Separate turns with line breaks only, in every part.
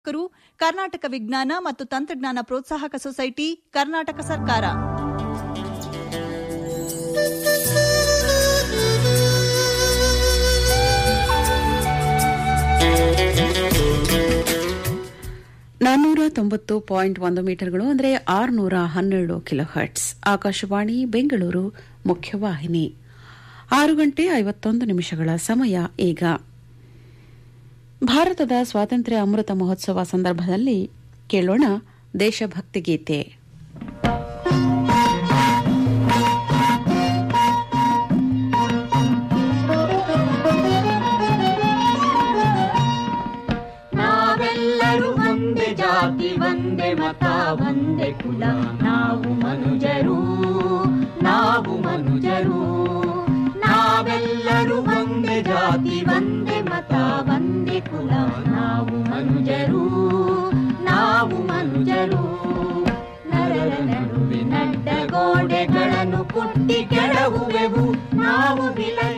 ರು ಕರ್ನಾಟಕ ವಿಜ್ಞಾನ ಮತ್ತು ತಂತ್ರಜ್ಞಾನ ಪ್ರೋತ್ಸಾಹಕ ಸೊಸೈಟಿ ಕರ್ನಾಟಕ ಸರ್ಕಾರ
ನಾನ್ನೂರ ತೊಂಬತ್ತು ಪಾಯಿಂಟ್ ಒಂದು ಮೀಟರ್ಗಳು ಅಂದರೆ ಆರುನೂರ ಹನ್ನೆರಡು ಕಿಲೋ ಹರ್ಟ್ಸ್ ಆಕಾಶವಾಣಿ ಬೆಂಗಳೂರು ಮುಖ್ಯವಾಹಿನಿ ಆರು ಗಂಟೆ ಐವತ್ತೊಂದು ನಿಮಿಷಗಳ ಸಮಯ ಈಗ ಭಾರತದ ಸ್ವಾತಂತ್ರ್ಯ ಅಮೃತ ಮಹೋತ್ಸವ ಸಂದರ್ಭದಲ್ಲಿ ಕೇಳೋಣ ದೇಶಭಕ್ತಿ ಗೀತೆ
ನಾವೆಲ್ಲರೂ ಒಂದೇ ಜಾತಿ ಒಂದೇ ಮತ ಒಂದೇ ಕುಲ ನಾವು ಮನುಜರು ನಾವು ಮನುಜರು ನಾವೆಲ್ಲರೂ ಒಂದೇ ಜಾತಿ ಒಂದೇ ಮತ ಒಂದೇ ಕುಲ ನಾವು ಮನುಜರು ನಾವು ಮನುಜರು ನರರ ನಡುವೆ ನಡ್ಡ ಗೋಡೆಗಳನ್ನು ಕುಟ್ಟಿ ಕೆಡವುವೆವು ನಾವು ವಿಲಯ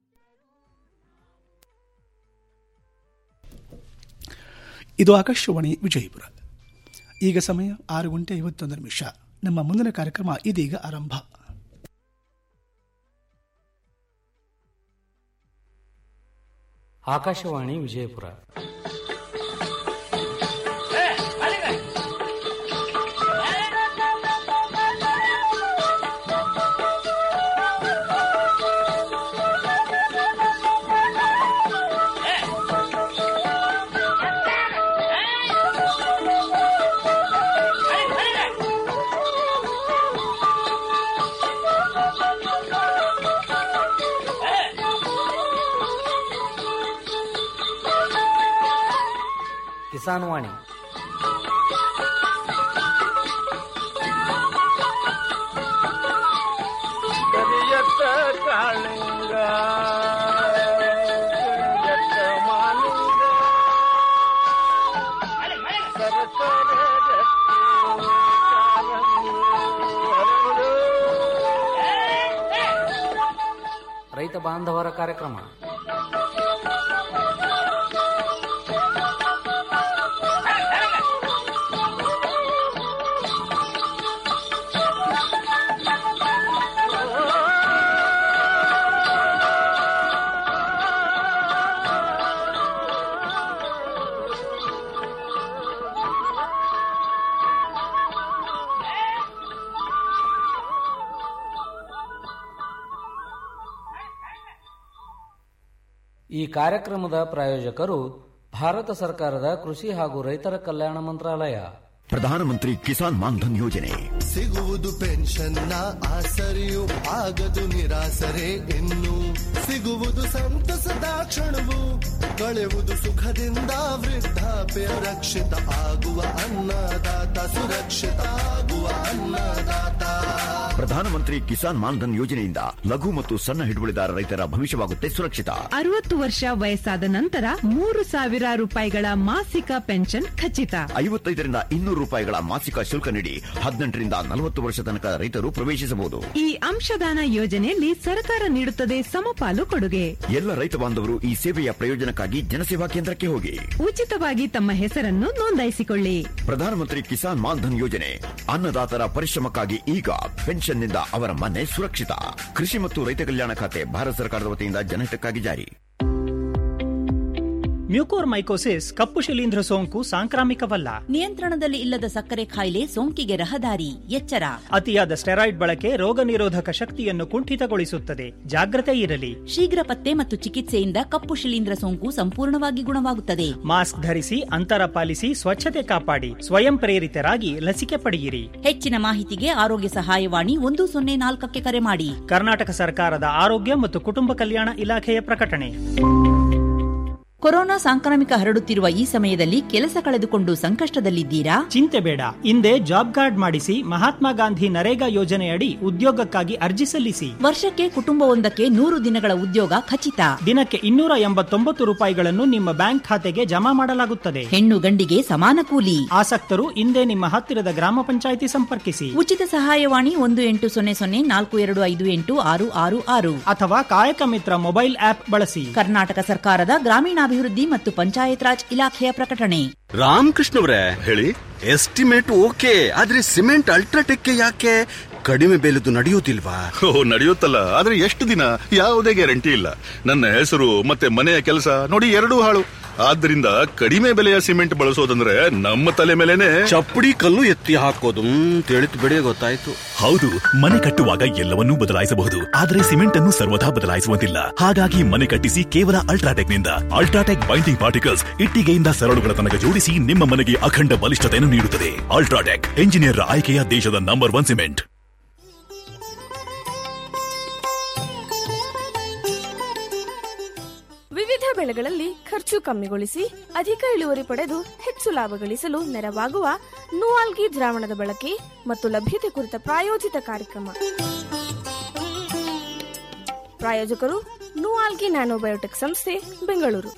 ಇದು ಆಕಾಶವಾಣಿ ವಿಜಯಪುರ ಈಗ ಸಮಯ ಆರು ಗಂಟೆ ಐವತ್ತೊಂದು ನಿಮಿಷ ನಮ್ಮ ಮುಂದಿನ ಕಾರ್ಯಕ್ರಮ ಇದೀಗ ಆರಂಭ
ಆಕಾಶವಾಣಿ ವಿಜಯಪುರ ಕಿಸಾನ್ ವಾಣಿ
ಕರಿಯತ್ತ ಕಾಳಿಂಗ ಕರಿಯತ್ತ ಮಾಲಿಂಗ ಸರಸರ ರಕ್ತಿ ಕಾರಂಗಿ ಹರಡು.
ರೈತ ಬಾಂಧವರ ಕಾರ್ಯಕ್ರಮ ಈ ಕಾರ್ಯಕ್ರಮದ ಪ್ರಾಯೋಜಕರು ಭಾರತ ಸರ್ಕಾರದ ಕೃಷಿ ಹಾಗೂ ರೈತರ ಕಲ್ಯಾಣ ಮಂತ್ರಾಲಯ
ಪ್ರಧಾನಮಂತ್ರಿ ಕಿಸಾನ್ ಮಾನ್ಧನ್ ಯೋಜನೆ
ಸಿಗುವುದು ಪೆನ್ಷನ್ನ ಆಸರೆಯು ಆಗದು ನಿರಾಸರೆ ಇನ್ನು ಸಿಗುವುದು ಸಂತಸದ ಕ್ಷಣವು ಕಳೆಯುವುದು ಸುಖದಿಂದ ವೃದ್ಧಾಪ್ಯ ರಕ್ಷಿತ ಆಗುವ ಅನ್ನದಾತ ಸುರಕ್ಷಿತ ಆಗುವ ಅನ್ನದಾತ
ಪ್ರಧಾನಮಂತ್ರಿ ಕಿಸಾನ್ ಮಾನ್ಧನ್ ಯೋಜನೆಯಿಂದ ಲಘು ಮತ್ತು ಸಣ್ಣ ಹಿಡುವಳಿದಾರ ರೈತರ ಭವಿಷ್ಯವಾಗುತ್ತೆ ಸುರಕ್ಷಿತ
ಅರವತ್ತು ವರ್ಷ ವಯಸ್ಸಾದ ನಂತರ ಮೂರು ಸಾವಿರ ರೂಪಾಯಿಗಳ ಮಾಸಿಕ ಪೆನ್ಷನ್ ಖಚಿತ
ಐವತ್ತೈದರಿಂದ ಇನ್ನೂರು ರೂಪಾಯಿಗಳ ಮಾಸಿಕ ಶುಲ್ಕ ನೀಡಿ ಹದಿನೆಂಟರಿಂದ ನಲವತ್ತು ವರ್ಷ ತನಕ ರೈತರು ಪ್ರವೇಶಿಸಬಹುದು
ಈ ಅಂಶದಾನ ಯೋಜನೆಯಲ್ಲಿ ಸರ್ಕಾರ ನೀಡುತ್ತದೆ ಸಮಪಾಲು ಕೊಡುಗೆ
ಎಲ್ಲ ರೈತ ಬಾಂಧವರು ಈ ಸೇವೆಯ ಪ್ರಯೋಜನಕ್ಕಾಗಿ ಜನಸೇವಾ ಕೇಂದ್ರಕ್ಕೆ ಹೋಗಿ
ಉಚಿತವಾಗಿ ತಮ್ಮ ಹೆಸರನ್ನು ನೋಂದಾಯಿಸಿಕೊಳ್ಳಿ
ಪ್ರಧಾನಮಂತ್ರಿ ಕಿಸಾನ್ ಮಾನ್ಧನ್ ಯೋಜನೆ ಅನ್ನದಾತರ ಪರಿಶ್ರಮಕ್ಕಾಗಿ ಈಗ ಪೆನ್ಷನ್ನಿಂದ ಅವರ ಮನೆ ಸುರಕ್ಷಿತ ಕೃಷಿ ಮತ್ತು ರೈತ ಕಲ್ಯಾಣ ಖಾತೆ ಭಾರತ ಸರ್ಕಾರದ ವತಿಯಿಂದ ಜನಹಿತಕ್ಕಾಗಿ ಜಾರಿ
ಮ್ಯೂಕೋರ್ ಮೈಕೋಸಿಸ್ ಕಪ್ಪು ಶಿಲೀಂಧ್ರ ಸೋಂಕು ಸಾಂಕ್ರಾಮಿಕವಲ್ಲ
ನಿಯಂತ್ರಣದಲ್ಲಿ ಇಲ್ಲದ ಸಕ್ಕರೆ ಕಾಯಿಲೆ ಸೋಂಕಿಗೆ ರಹದಾರಿ ಎಚ್ಚರ
ಅತಿಯಾದ ಸ್ಟೆರಾಯ್ಡ್ ಬಳಕೆ ರೋಗ ನಿರೋಧಕ ಶಕ್ತಿಯನ್ನು ಕುಂಠಿತಗೊಳಿಸುತ್ತದೆ ಜಾಗ್ರತೆ ಇರಲಿ
ಶೀಘ್ರ ಪತ್ತೆ ಮತ್ತು ಚಿಕಿತ್ಸೆಯಿಂದ ಕಪ್ಪು ಶಿಲೀಂಧ್ರ ಸೋಂಕು ಸಂಪೂರ್ಣವಾಗಿ ಗುಣವಾಗುತ್ತದೆ
ಮಾಸ್ಕ್ ಧರಿಸಿ ಅಂತರ ಪಾಲಿಸಿ ಸ್ವಚ್ಛತೆ ಕಾಪಾಡಿ ಸ್ವಯಂ ಪ್ರೇರಿತರಾಗಿ ಲಸಿಕೆ ಪಡೆಯಿರಿ
ಹೆಚ್ಚಿನ ಮಾಹಿತಿಗೆ ಆರೋಗ್ಯ ಸಹಾಯವಾಣಿ ಒಂದು ಸೊನ್ನೆ ನಾಲ್ಕಕ್ಕೆ ಕರೆ ಮಾಡಿ
ಕರ್ನಾಟಕ ಸರ್ಕಾರದ ಆರೋಗ್ಯ ಮತ್ತು ಕುಟುಂಬ ಕಲ್ಯಾಣ ಇಲಾಖೆಯ ಪ್ರಕಟಣೆ
ಕೊರೋನಾ ಸಾಂಕ್ರಾಮಿಕ ಹರಡುತ್ತಿರುವ ಈ ಸಮಯದಲ್ಲಿ ಕೆಲಸ ಕಳೆದುಕೊಂಡು ಸಂಕಷ್ಟದಲ್ಲಿದ್ದೀರಾ
ಚಿಂತೆ ಬೇಡ ಹಿಂದೆ ಜಾಬ್ ಕಾರ್ಡ್ ಮಾಡಿಸಿ ಮಹಾತ್ಮ ಗಾಂಧಿ ನರೇಗಾ ಯೋಜನೆಯಡಿ ಉದ್ಯೋಗಕ್ಕಾಗಿ ಅರ್ಜಿ ಸಲ್ಲಿಸಿ
ವರ್ಷಕ್ಕೆ ಕುಟುಂಬವೊಂದಕ್ಕೆ ನೂರು ದಿನಗಳ ಉದ್ಯೋಗ ಖಚಿತ
ದಿನಕ್ಕೆ ಇನ್ನೂರ ಎಂಬತ್ತೊಂಬತ್ತು ರೂಪಾಯಿಗಳನ್ನು ನಿಮ್ಮ ಬ್ಯಾಂಕ್ ಖಾತೆಗೆ ಜಮಾ ಮಾಡಲಾಗುತ್ತದೆ
ಹೆಣ್ಣು ಗಂಡಿಗೆ ಸಮಾನ ಕೂಲಿ
ಆಸಕ್ತರು ಹಿಂದೆ ನಿಮ್ಮ ಹತ್ತಿರದ ಗ್ರಾಮ ಪಂಚಾಯಿತಿ ಸಂಪರ್ಕಿಸಿ
ಉಚಿತ ಸಹಾಯವಾಣಿ ಒಂದು ಎಂಟು ಸೊನ್ನೆ ಸೊನ್ನೆ ನಾಲ್ಕು ಎರಡು ಐದು ಎಂಟು ಆರು ಆರು ಆರು
ಅಥವಾ ಕಾಯಕ ಮಿತ್ರ ಮೊಬೈಲ್ ಆಪ್ ಬಳಸಿ
ಕರ್ನಾಟಕ ಸರ್ಕಾರದ ಗ್ರಾಮೀಣಾಭಿವೃದ್ಧಿ ಗ್ರಾಮೀಣಾಭಿವೃದ್ಧಿ ಮತ್ತು ಪಂಚಾಯತ್ ರಾಜ್ ಇಲಾಖೆಯ ಪ್ರಕಟಣೆ
ರಾಮಕೃಷ್ಣವ್ರೆ ಹೇಳಿ ಎಸ್ಟಿಮೇಟ್ ಓಕೆ ಆದ್ರೆ ಸಿಮೆಂಟ್ ಅಲ್ಟ್ರಾಟೆಕ್ ಯಾಕೆ ಕಡಿಮೆ ಬೆಲೆದು ನಡೆಯುವುದಿಲ್ವಾ
ಓ ನಡೆಯುತ್ತಲ್ಲ ಆದ್ರೆ ಎಷ್ಟು ದಿನ ಯಾವುದೇ ಗ್ಯಾರಂಟಿ ಇಲ್ಲ ನನ್ನ ಹೆಸರು ಮತ್ತೆ ಮನೆಯ ಕೆಲಸ ನೋಡಿ ಎರಡೂ ಹಾಳು ಆದ್ರಿಂದ ಕಡಿಮೆ ಬೆಲೆಯ ಸಿಮೆಂಟ್ ಬಳಸೋದಂದ್ರೆ ನಮ್ಮ ತಲೆ ಮೇಲೆನೆ
ಚಪ್ಪಡಿ ಕಲ್ಲು ಎತ್ತಿ ಹಾಕೋದು ತಿಳಿತು ಬಿಡಿ ಗೊತ್ತಾಯ್ತು
ಹೌದು ಮನೆ ಕಟ್ಟುವಾಗ ಎಲ್ಲವನ್ನೂ ಬದಲಾಯಿಸಬಹುದು ಆದರೆ ಸಿಮೆಂಟ್ ಅನ್ನು ಸರ್ವದಾ ಬದಲಾಯಿಸುವಂತಿಲ್ಲ ಹಾಗಾಗಿ ಮನೆ ಕಟ್ಟಿಸಿ ಕೇವಲ ಅಲ್ಟ್ರಾಟೆಕ್ ನಿಂದ ಅಲ್ಟ್ರಾಟೆಕ್ ಬೈಂಡಿಂಗ್ ಪಾರ್ಟಿಕಲ್ಸ್ ಇಟ್ಟಿಗೆಯಿಂದ ಸರಳುಗಳ ತನಕ ಜೋಡಿಸಿ ನಿಮ್ಮ ಮನೆಗೆ ಅಖಂಡ ಬಲಿಷ್ಠತೆಯನ್ನು ನೀಡುತ್ತದೆ ಅಲ್ಟ್ರಾಟೆಕ್ ಎಂಜಿನಿಯರ್ ಆಯ್ಕೆಯ ದೇಶದ ನಂಬರ್ ಒನ್ ಸಿಮೆಂಟ್
ವಿವಿಧ ಬೆಳೆಗಳಲ್ಲಿ ಖರ್ಚು ಕಮ್ಮಿಗೊಳಿಸಿ ಅಧಿಕ ಇಳುವರಿ ಪಡೆದು ಹೆಚ್ಚು ಲಾಭ ಗಳಿಸಲು ನೆರವಾಗುವ ನೂವಾಲ್ಗಿ ದ್ರಾವಣದ ಬಳಕೆ ಮತ್ತು ಲಭ್ಯತೆ ಕುರಿತ ಪ್ರಾಯೋಜಿತ ಕಾರ್ಯಕ್ರಮ ಪ್ರಾಯೋಜಕರು ನೂವಾಲ್ಗಿ ನ್ಯಾನೋಬಯೋಟೆಕ್ ಸಂಸ್ಥೆ ಬೆಂಗಳೂರು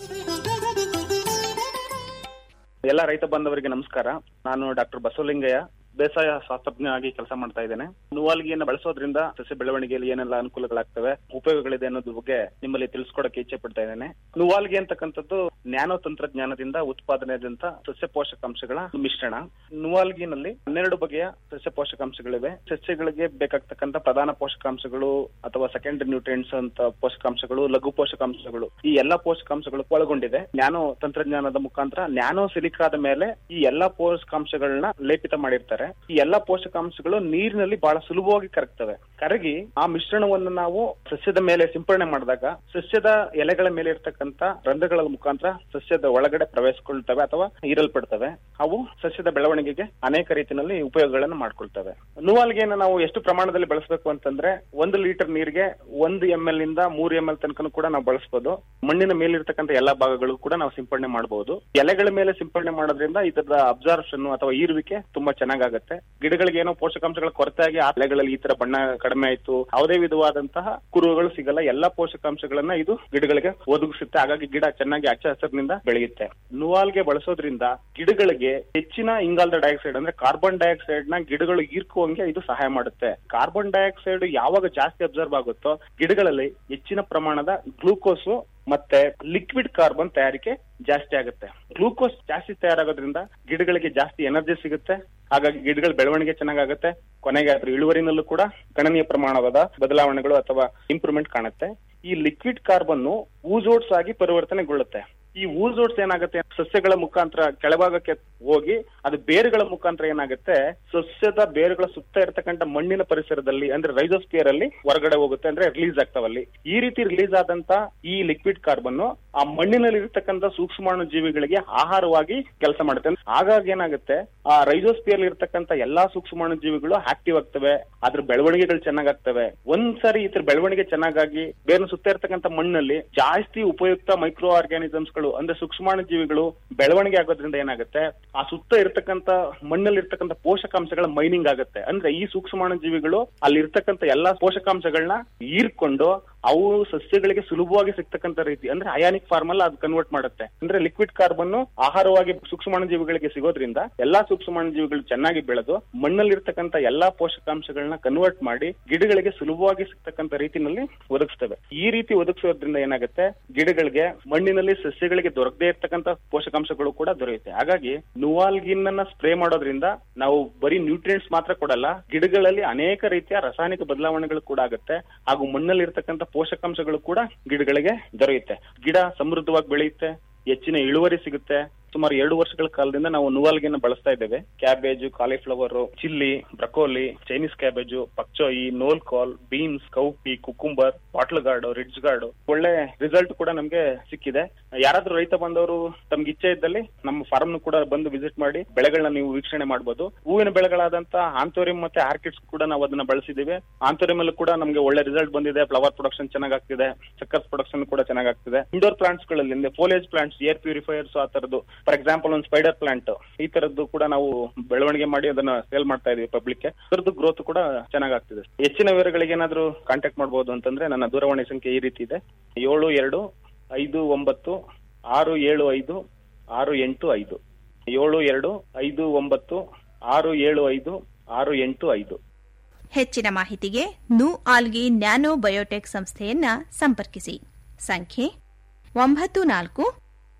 ಎಲ್ಲ ರೈತ ಬಾಂಧವರಿಗೆ ನಮಸ್ಕಾರ ನಾನು ಡಾಕ್ಟರ್ ಬಸವಲಿಂಗಯ್ಯ ಬೇಸಾಯ ಶಾಸ್ತ್ರಜ್ಞ ಆಗಿ ಕೆಲಸ ಮಾಡ್ತಾ ಇದ್ದೇನೆ ನುವಾಲ್ಗಿಯನ್ನು ಬಳಸೋದ್ರಿಂದ ಸಸ್ಯ ಬೆಳವಣಿಗೆಯಲ್ಲಿ ಏನೆಲ್ಲ ಅನುಕೂಲಗಳಾಗ್ತವೆ ಉಪಯೋಗಗಳಿದೆ ಅನ್ನೋದ್ರ ಬಗ್ಗೆ ನಿಮ್ಮಲ್ಲಿ ತಿಳಿಸ್ಕೊಡಕ್ಕೆ ಇಚ್ಛೆ ಪಡ್ತಾ ಇದ್ದೇನೆ ನುವಾಲ್ಗಿ ಅಂತಕ್ಕಂಥದ್ದು ನ್ಯಾನೋ ತಂತ್ರಜ್ಞಾನದಿಂದ ಉತ್ಪಾದನೆಯಾದಂತ ಸಸ್ಯ ಪೋಷಕಾಂಶಗಳ ಮಿಶ್ರಣ ನುವಾಲ್ಗಿನಲ್ಲಿ ಹನ್ನೆರಡು ಬಗೆಯ ಸಸ್ಯ ಪೋಷಕಾಂಶಗಳಿವೆ ಸಸ್ಯಗಳಿಗೆ ಬೇಕಾಗ್ತಕ್ಕಂಥ ಪ್ರಧಾನ ಪೋಷಕಾಂಶಗಳು ಅಥವಾ ಸೆಕೆಂಡರಿ ನ್ಯೂಟ್ರಿಯೆಂಟ್ಸ್ ಅಂತ ಪೋಷಕಾಂಶಗಳು ಲಘು ಪೋಷಕಾಂಶಗಳು ಈ ಎಲ್ಲಾ ಪೋಷಕಾಂಶಗಳು ಒಳಗೊಂಡಿದೆ ನ್ಯಾನೋ ತಂತ್ರಜ್ಞಾನದ ಮುಖಾಂತರ ನ್ಯಾನೋ ಸಿಲಿಕಾದ ಮೇಲೆ ಈ ಎಲ್ಲಾ ಪೋಷಕಾಂಶಗಳನ್ನ ಲೇಪಿತ ಮಾಡಿರ್ತಾರೆ ಈ ಎಲ್ಲಾ ಪೋಷಕಾಂಶಗಳು ನೀರಿನಲ್ಲಿ ಬಹಳ ಸುಲಭವಾಗಿ ಕರಗ್ತವೆ ಕರಗಿ ಆ ಮಿಶ್ರಣವನ್ನು ನಾವು ಸಸ್ಯದ ಮೇಲೆ ಸಿಂಪಡಣೆ ಮಾಡಿದಾಗ ಸಸ್ಯದ ಎಲೆಗಳ ಮೇಲೆ ಇರ್ತಕ್ಕಂಥ ರಂಧ್ರಗಳ ಮುಖಾಂತರ ಸಸ್ಯದ ಒಳಗಡೆ ಪ್ರವೇಶಿಸ್ಕೊಳ್ತವೆ ಅಥವಾ ಹೀರಲ್ಪಡ್ತವೆ ಅವು ಸಸ್ಯದ ಬೆಳವಣಿಗೆಗೆ ಅನೇಕ ರೀತಿಯಲ್ಲಿ ಉಪಯೋಗಗಳನ್ನು ಮಾಡ್ಕೊಳ್ತವೆ ನುವಾಲ್ಗೆಯನ್ನು ನಾವು ಎಷ್ಟು ಪ್ರಮಾಣದಲ್ಲಿ ಬಳಸಬೇಕು ಅಂತಂದ್ರೆ ಒಂದು ಲೀಟರ್ ನೀರಿಗೆ ಒಂದು ಎಂ ಎಲ್ ಇಂದ ಮೂರು ಎಂ ಎಲ್ ತನಕ ಕೂಡ ನಾವು ಬಳಸಬಹುದು ಮಣ್ಣಿನ ಮೇಲಿರ್ತಕ್ಕಂಥ ಎಲ್ಲಾ ಭಾಗಗಳು ಕೂಡ ನಾವು ಸಿಂಪಡಣೆ ಮಾಡಬಹುದು ಎಲೆಗಳ ಮೇಲೆ ಸಿಂಪಡಣೆ ಮಾಡೋದ್ರಿಂದ ಇದರ ಅಬ್ಸಾರ್ಪ್ಷನ್ ಅಥವಾ ಈರುವಿಕೆ ತುಂಬಾ ಚೆನ್ನಾಗಾಗುತ್ತೆ ಗಿಡಗಳಿಗೆ ಏನೋ ಪೋಷಕಾಂಶಗಳ ಕೊರತೆ ಆಗಿ ಆ ಎಲೆಗಳಲ್ಲಿ ಈ ತರ ಬಣ್ಣ ಕಡಿಮೆ ಆಯ್ತು ಯಾವುದೇ ವಿಧವಾದಂತಹ ಕುರುಹುಗಳು ಸಿಗಲ್ಲ ಎಲ್ಲಾ ಪೋಷಕಾಂಶಗಳನ್ನ ಇದು ಗಿಡಗಳಿಗೆ ಒದಗಿಸುತ್ತೆ ಹಾಗಾಗಿ ಗಿಡ ಚೆನ್ನಾಗಿ ಹಚ್ಚ ಹಸಿರಿನಿಂದ ಬೆಳೆಯುತ್ತೆ ನುವಾಲ್ಗೆ ಬಳಸೋದ್ರಿಂದ ಗಿಡಗಳಿಗೆ ಹೆಚ್ಚಿನ ಇಂಗಾಲದ ಡೈಆಕ್ಸೈಡ್ ಅಂದ್ರೆ ಕಾರ್ಬನ್ ಡೈಆಕ್ಸೈಡ್ ನ ಗಿಡಗಳು ಹೀರ್ಕುವಂಗೆ ಇದು ಸಹಾಯ ಮಾಡುತ್ತೆ ಕಾರ್ಬನ್ ಡೈಆಕ್ಸೈಡ್ ಯಾವಾಗ ಜಾಸ್ತಿ ಅಬ್ಸರ್ವ್ ಆಗುತ್ತೋ ಗಿಡಗಳಲ್ಲಿ ಹೆಚ್ಚಿನ ಪ್ರಮಾಣದ ಗ್ಲೂಕೋಸ್ ಮತ್ತೆ ಲಿಕ್ವಿಡ್ ಕಾರ್ಬನ್ ತಯಾರಿಕೆ ಜಾಸ್ತಿ ಆಗುತ್ತೆ ಗ್ಲೂಕೋಸ್ ಜಾಸ್ತಿ ತಯಾರಾಗೋದ್ರಿಂದ ಗಿಡಗಳಿಗೆ ಜಾಸ್ತಿ ಎನರ್ಜಿ ಸಿಗುತ್ತೆ ಹಾಗಾಗಿ ಗಿಡಗಳ ಬೆಳವಣಿಗೆ ಚೆನ್ನಾಗಾಗುತ್ತೆ ಕೊನೆಗೆ ಅದ್ರ ಇಳುವರಿನಲ್ಲೂ ಕೂಡ ಗಣನೀಯ ಪ್ರಮಾಣವಾದ ಬದಲಾವಣೆಗಳು ಅಥವಾ ಇಂಪ್ರೂವ್ಮೆಂಟ್ ಕಾಣುತ್ತೆ ಈ ಲಿಕ್ವಿಡ್ ಕಾರ್ಬನ್ ಊಜೋಟ್ಸ್ ಆಗಿ ಪರಿವರ್ತನೆಗೊಳ್ಳುತ್ತೆ ಈ ಊಜೋಟ್ಸ್ ಏನಾಗುತ್ತೆ ಸಸ್ಯಗಳ ಮುಖಾಂತರ ಕೆಳಭಾಗಕ್ಕೆ ಹೋಗಿ ಅದು ಬೇರುಗಳ ಮುಖಾಂತರ ಏನಾಗುತ್ತೆ ಸಸ್ಯದ ಬೇರುಗಳ ಸುತ್ತ ಇರತಕ್ಕಂತ ಮಣ್ಣಿನ ಪರಿಸರದಲ್ಲಿ ಅಂದ್ರೆ ರೈಸೋಸ್ಪಿಯರ್ ಅಲ್ಲಿ ಹೊರಗಡೆ ಹೋಗುತ್ತೆ ಅಂದ್ರೆ ರಿಲೀಸ್ ಆಗ್ತಾವಲ್ಲಿ ಈ ರೀತಿ ರಿಲೀಸ್ ಆದಂತ ಈ ಲಿಕ್ವಿಡ್ ಕಾರ್ಬನ್ ಆ ಮಣ್ಣಿನಲ್ಲಿ ಇರತಕ್ಕಂತ ಸೂಕ್ಷ್ಮಾಣು ಜೀವಿಗಳಿಗೆ ಆಹಾರವಾಗಿ ಕೆಲಸ ಮಾಡುತ್ತೆ ಹಾಗಾಗಿ ಏನಾಗುತ್ತೆ ಆ ರೈಸೋಸ್ಪಿಯರ್ ಇರತಕ್ಕಂತ ಎಲ್ಲಾ ಸೂಕ್ಷ್ಮಾಣು ಜೀವಿಗಳು ಆಕ್ಟಿವ್ ಆಗ್ತವೆ ಅದ್ರ ಬೆಳವಣಿಗೆಗಳು ಚೆನ್ನಾಗಾಗ್ತವೆ ಒಂದ್ಸರಿ ಇದ್ರ ಬೆಳವಣಿಗೆ ಚೆನ್ನಾಗಾಗಿ ಬೇರೆ ಸುತ್ತ ಇರತಕ್ಕಂತ ಮಣ್ಣಲ್ಲಿ ಜಾಸ್ತಿ ಉಪಯುಕ್ತ ಮೈಕ್ರೋ ಆರ್ಗ್ಯಾನಿಸಮ್ಸ್ ಗಳು ಅಂದ್ರೆ ಸೂಕ್ಷ್ಮಾಣು ಜೀವಿಗಳು ಬೆಳವಣಿಗೆ ಆಗೋದ್ರಿಂದ ಏನಾಗುತ್ತೆ ಆ ಸುತ್ತ ಇರ್ತಕ್ಕಂತ ಮಣ್ಣಲ್ಲಿ ಇರ್ತಕ್ಕಂತ ಪೋಷಕಾಂಶಗಳ ಮೈನಿಂಗ್ ಆಗುತ್ತೆ ಅಂದ್ರೆ ಈ ಸೂಕ್ಷ್ಮಾಣು ಜೀವಿಗಳು ಅಲ್ಲಿ ಇರ್ತಕ್ಕಂತ ಎಲ್ಲಾ ಪೋಷಕಾಂಶಗಳನ್ನ ಹೀರ್ಕೊಂಡು ಅವು ಸಸ್ಯಗಳಿಗೆ ಸುಲಭವಾಗಿ ಸಿಗ್ತಕ್ಕಂತ ರೀತಿ ಅಂದ್ರೆ ಅಯಾನಿಕ್ ಫಾರ್ಮ್ ಅಲ್ಲಿ ಅದು ಕನ್ವರ್ಟ್ ಮಾಡುತ್ತೆ ಅಂದ್ರೆ ಲಿಕ್ವಿಡ್ ಕಾರ್ಬನ್ ಆಹಾರವಾಗಿ ಸೂಕ್ಷ್ಮಾಣು ಜೀವಿಗಳಿಗೆ ಸಿಗೋದ್ರಿಂದ ಎಲ್ಲಾ ಸೂಕ್ಷ್ಮಾಣು ಜೀವಿಗಳು ಚೆನ್ನಾಗಿ ಬೆಳೆದು ಮಣ್ಣಲ್ಲಿರ್ತಕ್ಕಂತ ಎಲ್ಲಾ ಪೋಷಕಾಂಶಗಳನ್ನ ಕನ್ವರ್ಟ್ ಮಾಡಿ ಗಿಡಗಳಿಗೆ ಸುಲಭವಾಗಿ ಸಿಗ್ತಕ್ಕಂತ ರೀತಿನಲ್ಲಿ ಒದಗಿಸ್ತವೆ ಈ ರೀತಿ ಒದಗಿಸೋದ್ರಿಂದ ಏನಾಗುತ್ತೆ ಗಿಡಗಳಿಗೆ ಮಣ್ಣಿನಲ್ಲಿ ಸಸ್ಯಗಳಿಗೆ ದೊರಕದೇ ಇರ್ತಕ್ಕಂತ ಪೋಷಕಾಂಶಗಳು ಕೂಡ ದೊರೆಯುತ್ತೆ ಹಾಗಾಗಿ ನುವಾಲ್ಗಿನ್ ಸ್ಪ್ರೇ ಮಾಡೋದ್ರಿಂದ ನಾವು ಬರೀ ನ್ಯೂಟ್ರಿಯೆಂಟ್ಸ್ ಮಾತ್ರ ಕೊಡಲ್ಲ ಗಿಡಗಳಲ್ಲಿ ಅನೇಕ ರೀತಿಯ ರಾಸಾಯನಿಕ ಬದಲಾವಣೆಗಳು ಕೂಡ ಆಗುತ್ತೆ ಹಾಗೂ ಮಣ್ಣಲ್ಲಿ ಇರ್ತಕ್ಕಂಥ ಪೋಷಕಾಂಶಗಳು ಕೂಡ ಗಿಡಗಳಿಗೆ ದೊರೆಯುತ್ತೆ ಗಿಡ ಸಮೃದ್ಧವಾಗಿ ಬೆಳೆಯುತ್ತೆ ಹೆಚ್ಚಿನ ಇಳುವರಿ ಸಿಗುತ್ತೆ ಸುಮಾರು ಎರಡು ವರ್ಷಗಳ ಕಾಲದಿಂದ ನಾವು ನುವಾಲ್ಗೆನ ಬಳಸ್ತಾ ಇದ್ದೇವೆ cabbage cauliflower chilli broccoli Chinese cabbage pak choi knol khol beans cowpea cucumber bottle gourd ridge gourd ಒಳ್ಳೆ ರಿಸಲ್ಟ್ ಕೂಡ ನಮ್ಗೆ ಸಿಕ್ಕಿದೆ ಯಾರಾದ್ರೂ ರೈತ ಬಂದವರು ತಮ್ಗೆ ಇಚ್ಛೆ ಇದ್ದಲ್ಲಿ ನಮ್ಮ ಫಾರ್ಮ್ ಕೂಡ ಬಂದು ವಿಸಿಟ್ ಮಾಡಿ ಬೆಳೆಗಳನ್ನ ನೀವು ವೀಕ್ಷಣೆ ಮಾಡಬಹುದು ಹೂವಿನ ಬೆಳೆಗಳಾದಂತ ಆಂಥೋರಿಯಂ ಮತ್ತೆ ಆರ್ಕಿಡ್ಸ್ ಕೂಡ ನಾವು ಅದನ್ನ ಬಳಸಿದೀವಿ ಆಂಥೋರಿಯಂ ಅಲ್ಲೂ ಕೂಡ ನಮ್ಗೆ ಒಳ್ಳೆ ರಿಸಲ್ಟ್ ಬಂದಿದೆ ಫ್ಲವರ್ ಪ್ರೊಡಕ್ಷನ್ ಚೆನ್ನಾಗಾಗ್ತಿದೆ ಚಕ್ಕರ್ಸ್ ಪ್ರೊಡಕ್ಷನ್ ಕೂಡ ಚೆನ್ನಾಗಾಗ್ತಿದೆ ಇಂಡೋರ್ ಪ್ಲಾಂಟ್ಸ್ ಗಳಲ್ಲಿ ಫೋಲೇಜ್ ಪ್ಲಾಂಟ್ಸ್ ಏರ್ ಪ್ಯೂರಿಫೈಯರ್ಸ್ ಆ ತರದ್ದು ಫಾರ್ ಎಕ್ಸಾಂಪಲ್ ಒಂದು ಸ್ಪೈಡರ್ ಪ್ಲಾಂಟ್ ಈ ತರದ್ದು ಕೂಡ ನಾವು ಬೆಳವಣಿಗೆ ಮಾಡಿ ಅದನ್ನ ಸೇಲ್ ಮಾಡ್ತಾ ಇದೀವಿ ಪಬ್ಲಿಕ್ ಅದರದ್ದು ಗ್ರೋತ್ ಕೂಡ ಚೆನ್ನಾಗಾಗ್ತಿದೆ ಹೆಚ್ಚಿನ ವಿವರಗಳಿಗೆ ಏನಾದ್ರು ಕಾಂಟ್ಯಾಕ್ಟ್ ಮಾಡಬಹುದು ಅಂತಂದ್ರೆ ನನ್ನ ದೂರವಾಣಿ ಸಂಖ್ಯೆ ಈ ರೀತಿ ಇದೆ ಏಳು ಎರಡು ಐದು ಒಂಬತ್ತು ಆರು ಏಳು ಐದು ಆರು ಎಂಟು ಐದು ಏಳು ಎರಡು ಐದು ಒಂಬತ್ತು ಆರು ಏಳು ಐದು ಆರು ಎಂಟು ಐದು
ಹೆಚ್ಚಿನ ಮಾಹಿತಿಗೆ ನು ಆಲ್ಗಿ ನ್ಯಾನೋ ಬಯೋಟೆಕ್ ಸಂಸ್ಥೆಯನ್ನ ಸಂಪರ್ಕಿಸಿ ಸಂಖ್ಯೆ ಒಂಬತ್ತು ನಾಲ್ಕು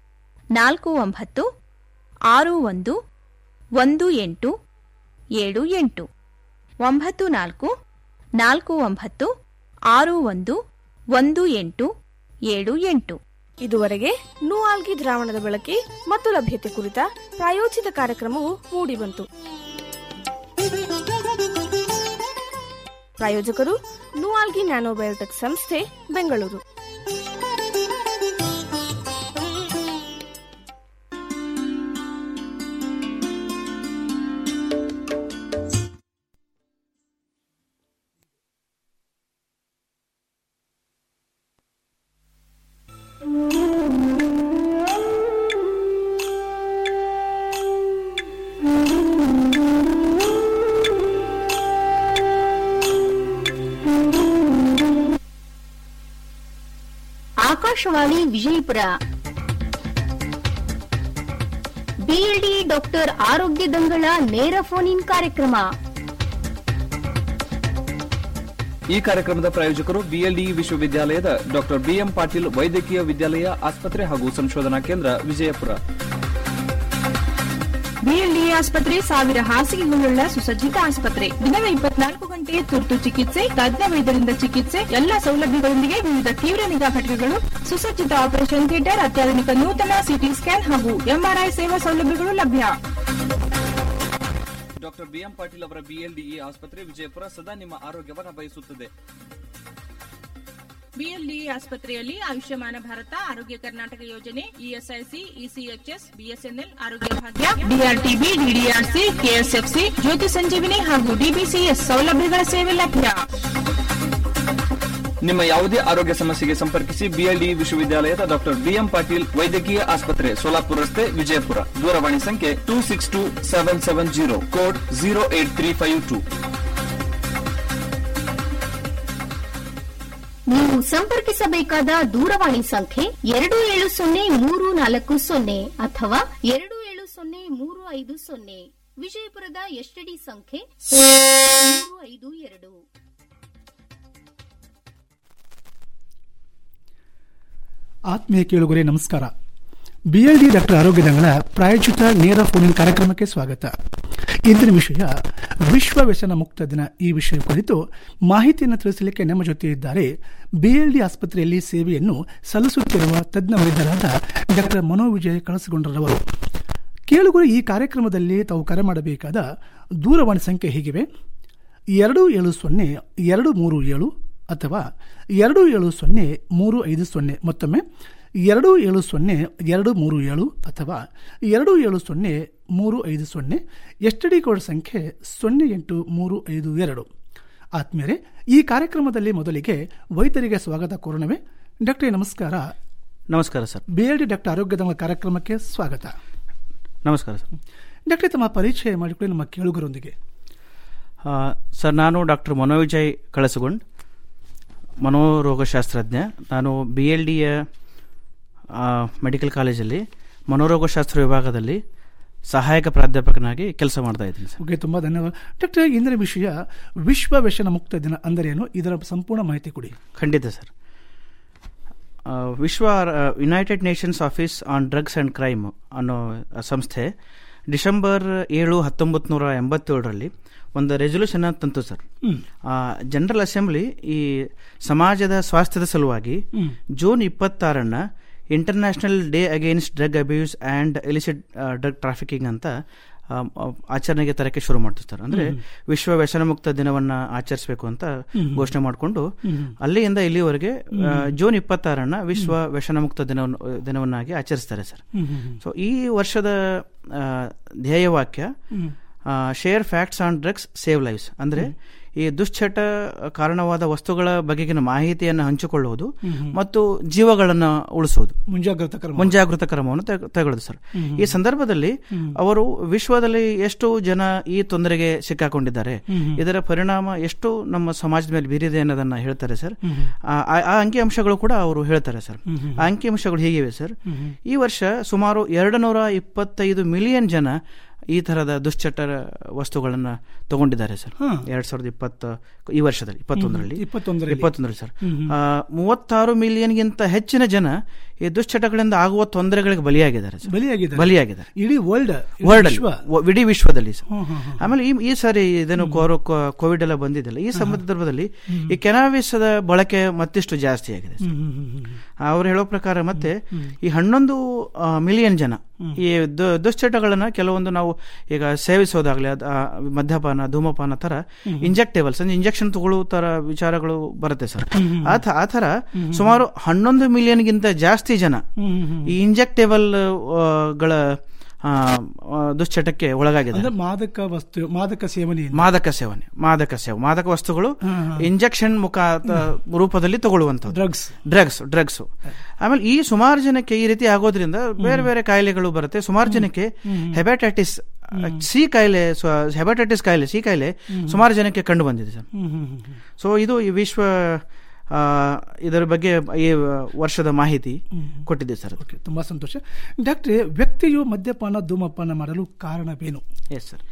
ನಾಲ್ಕು ಒಂಬತ್ತು ಆರು ಒಂದು ಒಂದು ಎಂಟು ಏಳು ಎಂಟು ಒಂಬತ್ತು ನಾಲ್ಕು ನಾಲ್ಕು ಒಂಬತ್ತು ಆರು ಒಂದು ಒಂದು ಎಂಟು ಏಳು ಎಂಟು
ಇದುವರೆಗೆ ನೂಆಲ್ಗಿ ದ್ರಾವಣದ ಬಳಕೆ ಮತ್ತು ಲಭ್ಯತೆ ಕುರಿತ ಪ್ರಾಯೋಜಿತ ಕಾರ್ಯಕ್ರಮವು ಮೂಡಿಬಂತು ಪ್ರಾಯೋಜಕರು ನೂಆಲ್ಗಿ ನ್ಯಾನೋಬಯೋಟೆಕ್ ಸಂಸ್ಥೆ ಬೆಂಗಳೂರು
ಆಕಾಶವಾಣಿ ವಿಜಯಪುರ ಬಿಎಲ್ಡಿ ಡಾಕ್ಟರ್ ಆರೋಗ್ಯ ದಂಗಳ ನೇರ ಫೋನ್ ಇನ್ ಕಾರ್ಯಕ್ರಮ
ಈ ಕಾರ್ಯಕ್ರಮದ ಪ್ರಾಯೋಜಕರು ಬಿಎಲ್ಡಿ ವಿಶ್ವವಿದ್ಯಾಲಯದ ಡಾಕ್ಟರ್ ಬಿಎಂ ಪಾಟೀಲ್ ವೈದ್ಯಕೀಯ ವಿದ್ಯಾಲಯ ಆಸ್ಪತ್ರೆ ಹಾಗೂ ಸಂಶೋಧನಾ ಕೇಂದ್ರ ವಿಜಯಪುರ
ಬಿಎಲ್ಡಿಎ ಆಸ್ಪತ್ರೆ ಸಾವಿರ ಹಾಸಿಗೆಗಳುಳ್ಳ ಸುಸಜ್ಜಿತ ಆಸ್ಪತ್ರೆ ದಿನದ ಇಪ್ಪತ್ನಾಲ್ಕು ಗಂಟೆ ತುರ್ತು ಚಿಕಿತ್ಸೆ ತಜ್ಞ ವೈದ್ಯರಿಂದ ಚಿಕಿತ್ಸೆ ಎಲ್ಲ ಸೌಲಭ್ಯಗಳೊಂದಿಗೆ ವಿವಿಧ ತೀವ್ರ ನಿಗಾ ಘಟಕಗಳು ಸುಸಜ್ಜಿತ ಆಪರೇಷನ್ ಥಿಯೇಟರ್ ಅತ್ಯಾಧುನಿಕ ನೂತನ ಸಿಟಿ ಸ್ಕ್ಯಾನ್ ಹಾಗೂ ಎಂಆರ್ಐ ಸೇವಾ ಸೌಲಭ್ಯಗಳು ಲಭ್ಯ
ಡಾಕ್ಟರ್ ಬಿಎಂ ಪಾಟೀಲ್ ಅವರ ಬಿಎಲ್ಡಿಇ ಆಸ್ಪತ್ರೆ ವಿಜಯಪುರ ಸದಾ ನಿಮ್ಮ ಆರೋಗ್ಯವನ್ನ ಬಯಸುತ್ತದೆ
ಬಿಎಲ್ಡಿಎ ಆಸ್ಪತ್ರೆಯಲ್ಲಿ ಆಯುಷ್ಯಮಾನ ಭಾರತ ಆರೋಗ್ಯ ಕರ್ನಾಟಕ ಯೋಜನೆ ಇಎಸ್ಐಸಿ ಇಸಿಎಚ್ಎಸ್ ಬಿಎಸ್ಎನ್ಎಲ್ ಆರೋಗ್ಯ ಭಾಗ್ಯ ಡಿಆರ್ಟಿಬಿ ಡಿಡಿಆರ್ಸಿ ಕೆಎಸ್ಎಫ್ಸಿ ಜ್ಯೋತಿ ಸಂಜೀವಿನಿ ಹಾಗೂ ಡಿಬಿಸಿಎಸ್ ಸೌಲಭ್ಯಗಳ ಸೇವೆ ಲಭ್ಯ
ನಿಮ್ಮ ಯಾವುದೇ ಆರೋಗ್ಯ ಸಮಸ್ಯೆಗೆ ಸಂಪರ್ಕಿಸಿ ಬಿಎಲ್ಡಿ ವಿಶ್ವವಿದ್ಯಾಲಯದ ಡಾಕ್ಟರ್ ಬಿಎಂ ಪಾಟೀಲ್ ವೈದ್ಯಕೀಯ ಆಸ್ಪತ್ರೆ ಸೋಲಾಪುರ ರಸ್ತೆ ವಿಜಯಪುರ ದೂರವಾಣಿ ಸಂಖ್ಯೆ two six two seven seven zero code zero eight three five two
ನೀವು ಸಂಪರ್ಕಿಸಬೇಕಾದ ದೂರವಾಣಿ ಸಂಖ್ಯೆ ಎರಡು ಏಳು ಸೊನ್ನೆ ಮೂರು ನಾಲ್ಕು ಸೊನ್ನೆ ಅಥವಾ ಎರಡು ಏಳು ಸೊನ್ನೆ ಮೂರು ಐದು ಸೊನ್ನೆ ವಿಜಯಪುರದ ಎಸ್ಟಿಡಿ ಸಂಖ್ಯೆ ಮೂರು ಐದು ಎರಡು
ಆತ್ಮೀಯ ಕೇಳುಗರೆ ನಮಸ್ಕಾರ ಬಿಎಲ್ಡಿ ಡಾಕ್ಟರ್ ಆರೋಗ್ಯ ದಂಗಳ ಪ್ರಾಯೋಜಿತ ನೇರ ಫೋನಿನ್ ಕಾರ್ಯಕ್ರಮಕ್ಕೆ ಸ್ವಾಗತ ಇಂದಿನ ವಿಷಯ ವಿಶ್ವ ವ್ಯಸನ ಮುಕ್ತ ದಿನ ಈ ವಿಷಯ ಕುರಿತು ಮಾಹಿತಿಯನ್ನು ತಿಳಿಸಲಿಕ್ಕೆ ನಮ್ಮ ಜೊತೆ ಇದ್ದಾರೆ ಬಿಎಲ್ಡಿ ಆಸ್ಪತ್ರೆಯಲ್ಲಿ ಸೇವೆಯನ್ನು ಸಲ್ಲಿಸುತ್ತಿರುವ ತಜ್ಞ ವೈದ್ಯರಾದ ಡಾಕ್ಟರ್ ಮನೋವಿಜಯ್ ಕಳಸಗೊಂಡರವರು ಕೇಳುಗರು ಈ ಕಾರ್ಯಕ್ರಮದಲ್ಲಿ ತಾವು ಕರೆ ಮಾಡಬೇಕಾದ ದೂರವಾಣಿ ಸಂಖ್ಯೆ ಹೀಗಿವೆ ಎರಡು ಏಳು ಸೊನ್ನೆ ಎರಡು ಮೂರು ಏಳು ಅಥವಾ ಎರಡು ಏಳು ಸೊನ್ನೆ ಮೂರು ಐದು ಸೊನ್ನೆ ಮತ್ತೊಮ್ಮೆ ಎರಡು ಏಳು ಸೊನ್ನೆ ಎರಡು ಮೂರು ಏಳು ಅಥವಾ ಎರಡು ಏಳು ಸೊನ್ನೆ ಮೂರು ಐದು ಸೊನ್ನೆ ಎಸ್ ಡಿ ಕೋಡ್ ಸಂಖ್ಯೆ ಸೊನ್ನೆ ಎಂಟು ಮೂರು ಐದು ಎರಡು ಆತ್ಮೀಯರೇ ಈ ಕಾರ್ಯಕ್ರಮದಲ್ಲಿ ಮೊದಲಿಗೆ ವೈದ್ಯರಿಗೆ ಸ್ವಾಗತ ಕೋರಣವೇ ಡಾಕ್ಟರ್ ನಮಸ್ಕಾರ
ನಮಸ್ಕಾರ sir
B L D doctor ಆರೋಗ್ಯದ ಕಾರ್ಯಕ್ರಮಕ್ಕೆ ಸ್ವಾಗತ
ನಮಸ್ಕಾರ ಸರ್
ಡಾಕ್ಟರ್ ತಮ್ಮ ಪರಿಚಯ ಮಾಡಿಕೊಳ್ಳಿ ನಮ್ಮ ಕೇಳುಗರೊಂದಿಗೆ
ಆ, ಸರ್ ನಾನು ಡಾಕ್ಟರ್ ಮನೋವಿಜಯ್ ಕಳಸಗೊಂಡ್ ಮನೋರೋಗಶಾಸ್ತ್ರಜ್ಞ ನಾನು ಬಿ ಎಲ್ ಡಿಯ ಮೆಡಿಕಲ್ ಕಾಲೇಜಲ್ಲಿ ಮನೋರೋಗಶಾಸ್ತ್ರ ವಿಭಾಗದಲ್ಲಿ ಸಹಾಯಕ ಪ್ರಾಧ್ಯಾಪಕನಾಗಿ ಕೆಲಸ ಮಾಡ್ತಾ ಇದ್ದೀನಿ ಸರ್
ಓಕೆ ತುಂಬಾ ಧನ್ಯವಾದ ಡಾಕ್ಟರ್ ಇಂದಿನ ವಿಷಯ ವಿಶ್ವ ವ್ಯಸನ ಮುಕ್ತ ದಿನ ಅಂದರೇನು ಇದರ ಸಂಪೂರ್ಣ ಮಾಹಿತಿ ಕೊಡಿ
ಖಂಡಿತ ಸರ್ ಆ, ವಿಶ್ವ United Nations Office on Drugs and Crime ಅನ್ನೋ ಸಂಸ್ಥೆ ಡಿಸೆಂಬರ್ ಏಳು ಹತ್ತೊಂಬತ್ತು ನೂರ ಎಂಬತ್ತೇಳರಲ್ಲಿ ಒಂದು ರೆಸೊಲ್ಯೂಷನ್ ತಂತು ಸರ್
ಹ್ಮ್.
ಜನರಲ್ ಅಸೆಂಬ್ಲಿ ಈ ಸಮಾಜದ ಸ್ವಾಸ್ಥ್ಯದ ಸಲುವಾಗಿ
ಹ್ಮ್.
ಜೂನ್ ಇಪ್ಪತ್ತಾರನ್ನ international day against drug abuse and illicit drug trafficking ಅಂತ ಆ, ಆ, ಆಚರಣೆಗೆ ತರಕ್ಕೆ ಶುರು ಮಾಡ್ತಾರೆ ಸರ್ ಅಂದ್ರೆ
ಹ್ಮ್.
ವಿಶ್ವ ವ್ಯಸನ ಮುಕ್ತ ದಿನವನ್ನ ಆಚರಿಸಬೇಕು ಅಂತ
ಹ್ಮ್.
ಘೋಷಣೆ ಮಾಡಿಕೊಂಡು
ಹ್ಮ್.
ಅಲ್ಲಿಂದ ಇಲ್ಲಿವರೆಗೆ ಆ,
ಹ್ಮ್.
ಜೂನ್ ಇಪ್ಪತ್ತಾರನ್ನ ವಿಶ್ವ ವ್ಯಸನ ಮುಕ್ತ ದಿನವನ್ನು ದಿನವನ್ನಾಗಿ ಆಚರಿಸ್ತಾರೆ ಸರ್
ಹ್ಮ್, ಹ್ಮ್, ಹ್ಮ್.
ಸೊ ಈ ವರ್ಷದ ಆ, ಧ್ಯೇಯವಾಕ್ಯ
ಹ್ಮ್.
Share facts on drugs save lives ಅಂದ್ರೆ ಈ ದುಶ್ಚಟ ಕಾರಣವಾದ ವಸ್ತುಗಳ ಬಗೆಗಿನ ಮಾಹಿತಿಯನ್ನು ಹಂಚಿಕೊಳ್ಳುವುದು
ಹ್ಮ್, ಹ್ಮ್.
ಮತ್ತು ಜೀವಗಳನ್ನು ಉಳಿಸುವುದು
ಮುಂಜಾಗ್ರತಾ ಕ್ರಮ
ಮುಂಜಾಗೃತ ಕ್ರಮವನ್ನು ತೆಗ್- ತೆಗೆದುಕೊಳ್ಳೋದು ಸರ್
ಹ್ಮ್, ಹ್ಮ್.
ಈ ಸಂದರ್ಭದಲ್ಲಿ
ಹ್ಮ್.
ಅವರು ವಿಶ್ವದಲ್ಲಿ ಎಷ್ಟು ಜನ ಈ ತೊಂದರೆಗೆ ಸಿಕ್ಕಾಕೊಂಡಿದ್ದಾರೆ
ಹ್ಮ್, ಹ್ಮ್.
ಇದರ ಪರಿಣಾಮ ಎಷ್ಟು ನಮ್ಮ ಸಮಾಜದ ಮೇಲೆ ಬೀರಿದೆ ಅನ್ನೋದನ್ನ ಹೇಳ್ತಾರೆ ಸರ್
ಹ್ಮ್, ಹ್ಮ್.
ಆ ಆ ಅಂಕಿಅಂಶಗಳು ಕೂಡ ಅವರು ಹೇಳ್ತಾರೆ ಸರ್
ಹ್ಮ್, ಹ್ಮ್.
ಆ ಅಂಕಿಅಂಶಗಳು ಹೀಗಿವೆ ಸರ್
ಹ್ಮ್, ಹ್ಮ್.
ಈ ವರ್ಷ ಸುಮಾರು ಎರಡು ನೂರ ಇಪ್ಪತ್ತೈದು ಮಿಲಿಯನ್ ಜನ ಈ ತರದ ದುಶ್ಚಟ ವಸ್ತುಗಳನ್ನ ತಗೊಂಡಿದ್ದಾರೆ ಸರ್
ಹಾ.
ಎರಡ್ ಸಾವಿರದ ಇಪ್ಪತ್ತ ಈ ವರ್ಷದಲ್ಲಿ ಇಪ್ಪತ್ತೊಂದರಲ್ಲಿ
ಹ್ಮ್, ಇಪ್ಪತ್ತೊಂದರಲ್ಲಿ.
ಇಪ್ಪತ್ತೊಂದರಲ್ಲಿ ಸರ್
ಹ್ಮ್, ಹ್ಮ್.
ಆ, ಮೂವತ್ತಾರು ಮಿಲಿಯನ್ಗಿಂತ ಹೆಚ್ಚಿನ ಜನ ಈ ದುಶ್ಚಟಗಳಿಂದ ಆಗುವ ತೊಂದರೆಗಳಿಗೆ ಬಲಿಯಾಗಿದ್ದಾರೆ ಸರ್.
ಬಲಿಯಾಗಿದ್ದಾರೆ.
ಬಲಿಯಾಗಿದ್ದಾರೆ
ಇಡೀ ವರ್ಲ್ಡ್
ವರ್ಲ್ಡ್
ವಿಶ್ವ
ಇಡೀ ವಿಶ್ವದಲ್ಲಿ ಸರ್.
ಹ್ಮ್, ಹ್ಮ್, ಹ್ಮ್.
ಆಮೇಲೆ ಈ ಈ ಸಾರಿ ಇದೇನು ಕೋರೋ- ಕೋ- ಕೋವಿಡ್ ಎಲ್ಲ ಬಂದಿದ್ದಲ್ಲ ಈ ಸಂದರ್ಭದಲ್ಲಿ ಈ ಕೆನಾವಿಸದ ಬಳಕೆ ಮತ್ತಿಷ್ಟು ಜಾಸ್ತಿ ಆಗಿದೆ ಸರ್.
ಹ್ಮ್, ಹ್ಮ್, ಹ್ಮ್, ಹ್ಮ್.
ಅವ್ರು ಹೇಳೋ ಪ್ರಕಾರ ಮತ್ತೆ ಈ ಹನ್ನೊಂದು ಮಿಲಿಯನ್ ಜನ ಈ ದು- ದುಶ್ಚಟಗಳನ್ನ ಕೆಲವೊಂದು ನಾವು ಈಗ ಸೇವಿಸೋದಾಗ್ಲಿ ಅದ್- ಆ, ಮದ್ಯಪಾನ ಧೂಮಪಾನ ತರ ಇಂಜೆಕ್ಟೇಬಲ್ಸ್ ಅಂದ್ರೆ ಇಂಜೆಕ್ಷನ್ ತಗೊಳ್ಳೋ ತರ ವಿಚಾರಗಳು ಬರುತ್ತೆ ಸರ್
ಹ್ಮ್, ಹ್ಮ್.
ಆ ಥ- ಆ ತರ ಸುಮಾರು ಹನ್ನೊಂದು ಮಿಲಿಯನ್ಗಿಂತ ಜಾಸ್ತಿ ಜನ
ಹ್ಮ್, ಹ್ಮ್, ಹ್ಮ್.
ಈ ಇಂಜೆಕ್ಟೇಬಲ್ ಗಳ ಆ, ಆ, ದುಶ್ಚಟಕ್ಕೆ ಒಳಗಾಗಿದೆ
ಅಂದ್ರೆ ಮಾದಕ ವಸ್ತು ಮಾದಕ ಸೇವನೆ
ಮಾದಕ ಸೇವನೆ ಮಾದಕ ಸೇವೆ ಮಾದಕ ವಸ್ತುಗಳು
ಹಾ, ಹಾ.
ಇಂಜೆಕ್ಷನ್ ಮುಖ ರೂಪದಲ್ಲಿ ತಗೊಳ್ಳುವಂಥದ್ದು
ಡ್ರಗ್ಸ್
ಡ್ರಗ್ಸ್ ಡ್ರಗ್ಸ್ ಆಮೇಲೆ ಈ ಸುಮಾರು ಜನಕ್ಕೆ ಈ ರೀತಿ ಆಗೋದ್ರಿಂದ ಬೇರೆ ಬೇರೆ ಕಾಯಿಲೆಗಳು ಬರುತ್ತೆ ಸುಮಾರು ಜನಕ್ಕೆ ಹೆಬಾಟೈಟಿಸ್ ಸಿ ಕಾಯಿಲೆ ಹೆಬಾಟೈಟಿಸ್ ಕಾಯಿಲೆ ಸಿ ಕಾಯಿಲೆ ಸುಮಾರು ಜನಕ್ಕೆ ಕಂಡು ಬಂದಿದೆ ಸರ್
ಹ್ಮ್, ಹ್ಮ್, ಹ್ಮ್, ಹ್ಮ್.
ಸೊ ಇದು ಈ ವಿಶ್ವ ಆ, ಇದರ ಬಗ್ಗೆ ಈ ವರ್ಷದ ಮಾಹಿತಿ ಕೊಟ್ಟಿದೆ ಸರ್
ಓಕೆ ತುಂಬಾ ಸಂತೋಷ ಡಾಕ್ಟ್ರೆ ವ್ಯಕ್ತಿಯು ಮದ್ಯಪಾನ ಧೂಮಪಾನ ಮಾಡಲು ಕಾರಣವೇನು
ಎಸ್ ಸರ್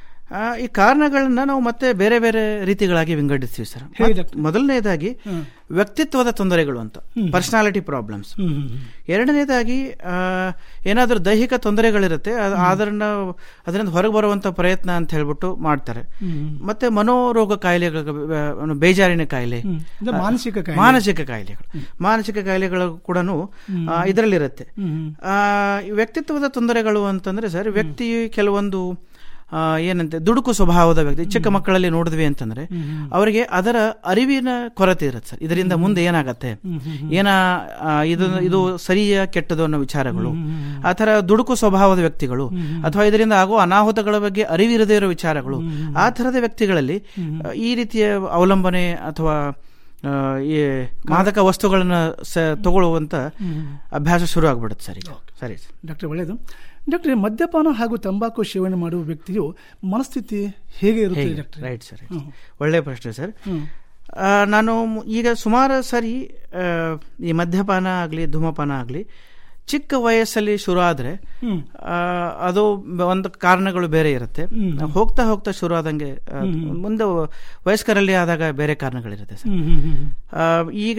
ಈ ಕಾರಣಗಳನ್ನ ನಾವು ಮತ್ತೆ ಬೇರೆ ಬೇರೆ ರೀತಿಗಳಾಗಿ ವಿಂಗಡಿಸ್ತೀವಿ ಸರ್
ಹೇಳಿ
ಮತ್- ಮೊದಲನೇದಾಗಿ ವ್ಯಕ್ತಿತ್ವದ ತೊಂದರೆಗಳು ಅಂತ ಪರ್ಸನಾಲಿಟಿ ಪ್ರಾಬ್ಲಮ್ಸ್
ಹ್ಮ್, ಹ್ಮ್, ಹ್ಮ್.
ಎರಡನೇದಾಗಿ ಆ, ಏನಾದ್ರೂ ದೈಹಿಕ ತೊಂದರೆಗಳಿರುತ್ತೆ ಅದ್- ಅದನ್ನ ಅದರಿಂದ ಹೊರಗೆ ಬರುವಂತ ಪ್ರಯತ್ನ ಅಂತ ಹೇಳ್ಬಿಟ್ಟು ಮಾಡ್ತಾರೆ
ಹ್ಮ್.
ಮತ್ತೆ ಮನೋರೋಗ ಕಾಯಿಲೆಗಳು ಆ, ಬೇಜಾರಿನ ಕಾಯಿಲೆ
ಹ್ಮ್. ಅಂದ್ರೆ
ಆ,
ಮಾನಸಿಕ ಕಾಯಿಲೆ.
ಮಾನಸಿಕ ಕಾಯಿಲೆಗಳು ಮಾನಸಿಕ ಕಾಯಿಲೆಗಳು ಕೂಡ
ಹ್ಮ್.
ಇದರಲ್ಲಿರುತ್ತೆ
ಹ್ಮ್.
ಆ, ಈ ವ್ಯಕ್ತಿತ್ವದ ತೊಂದರೆಗಳು ಅಂತಂದ್ರೆ ಸರ್ ವ್ಯಕ್ತಿ ಕೆಲವೊಂದು ಆ, ಏನಂತೆ ದುಡುಕು ಸ್ವಭಾವದ ವ್ಯಕ್ತಿ ಚಿಕ್ಕ ಮಕ್ಕಳಲ್ಲಿ ನೋಡಿದ್ವಿ ಅಂತಂದ್ರೆ ಅವರಿಗೆ ಅದರ ಅರಿವಿನ ಕೊರತೆ ಇರುತ್ತೆ ಸರ್ ಇದರಿಂದ ಮುಂದೆ ಏನಾಗತ್ತೆ ಏನ ಆ, ಇದು ಇದು ಸರಿಯ ಕೆಟ್ಟದು ಅನ್ನೋ ವಿಚಾರಗಳು ಆ ಥರ ದುಡುಕು ಸ್ವಭಾವದ ವ್ಯಕ್ತಿಗಳು ಅಥವಾ ಇದರಿಂದ ಆಗುವ ಅನಾಹುತಗಳ ಬಗ್ಗೆ ಅರಿವಿರದೇ ಇರೋ ವಿಚಾರಗಳು ಆ ಥರದ ವ್ಯಕ್ತಿಗಳಲ್ಲಿ ಆ, ಈ ರೀತಿಯ ಅವಲಂಬನೆ ಅಥವಾ ಆ, ಈ ಮಾದಕ ವಸ್ತುಗಳನ್ನ ಸ ತಗೊಳ್ಳುವಂತ ಅಭ್ಯಾಸ ಶುರು ಆಗ್ಬಿಡುತ್ತೆ ಸರ್ ಈಗ ಸರಿ ಸರ್
ಡಾಕ್ಟರ್ ಒಳ್ಳೆಯದು ಡಾಕ್ಟ್ರೆ ಮದ್ಯಪಾನ ಹಾಗೂ ತಂಬಾಕು ಸೇವನೆ ಮಾಡುವ ವ್ಯಕ್ತಿಯು ಮನಸ್ಥಿತಿ ಹೇಗೆ ಇರುತ್ತೆ
ಹೇಗೆ?
ಡಾಕ್ಟ್ರೆ
ರೈಟ್ ಸರ್
ಹ್ಮ್.
ಒಳ್ಳೆ ಪ್ರಶ್ನೆ ಸರ್
ಹ್ಮ್.
ಆ, ನಾನು ಮ್- ಈಗ ಸುಮಾರು ಸರಿ ಆ, ಈ ಮದ್ಯಪಾನ ಆಗಲಿ ಧೂಮಪಾನ ಆಗಲಿ ಚಿಕ್ಕ ವಯಸ್ಸಲ್ಲಿ ಶುರು ಆದರೆ
ಹ್ಮ್.
ಅದು ಬ- ಒಂದು ಕಾರಣಗಳು ಬೇರೆ ಇರುತ್ತೆ ಹೋಗ್ತಾ ಹೋಗ್ತಾ ಶುರು ಆದಂಗೆ ಆ, ಮುಂದೆ ವಯಸ್ಕರಲ್ಲಿ ಆದಾಗ ಬೇರೆ ಕಾರಣಗಳಿರುತ್ತೆ ಸರ್
ಹ್ಮ್, ಹ್ಮ್, ಹ್ಮ್, ಹ್ಮ್.
ಆ, ಈಗ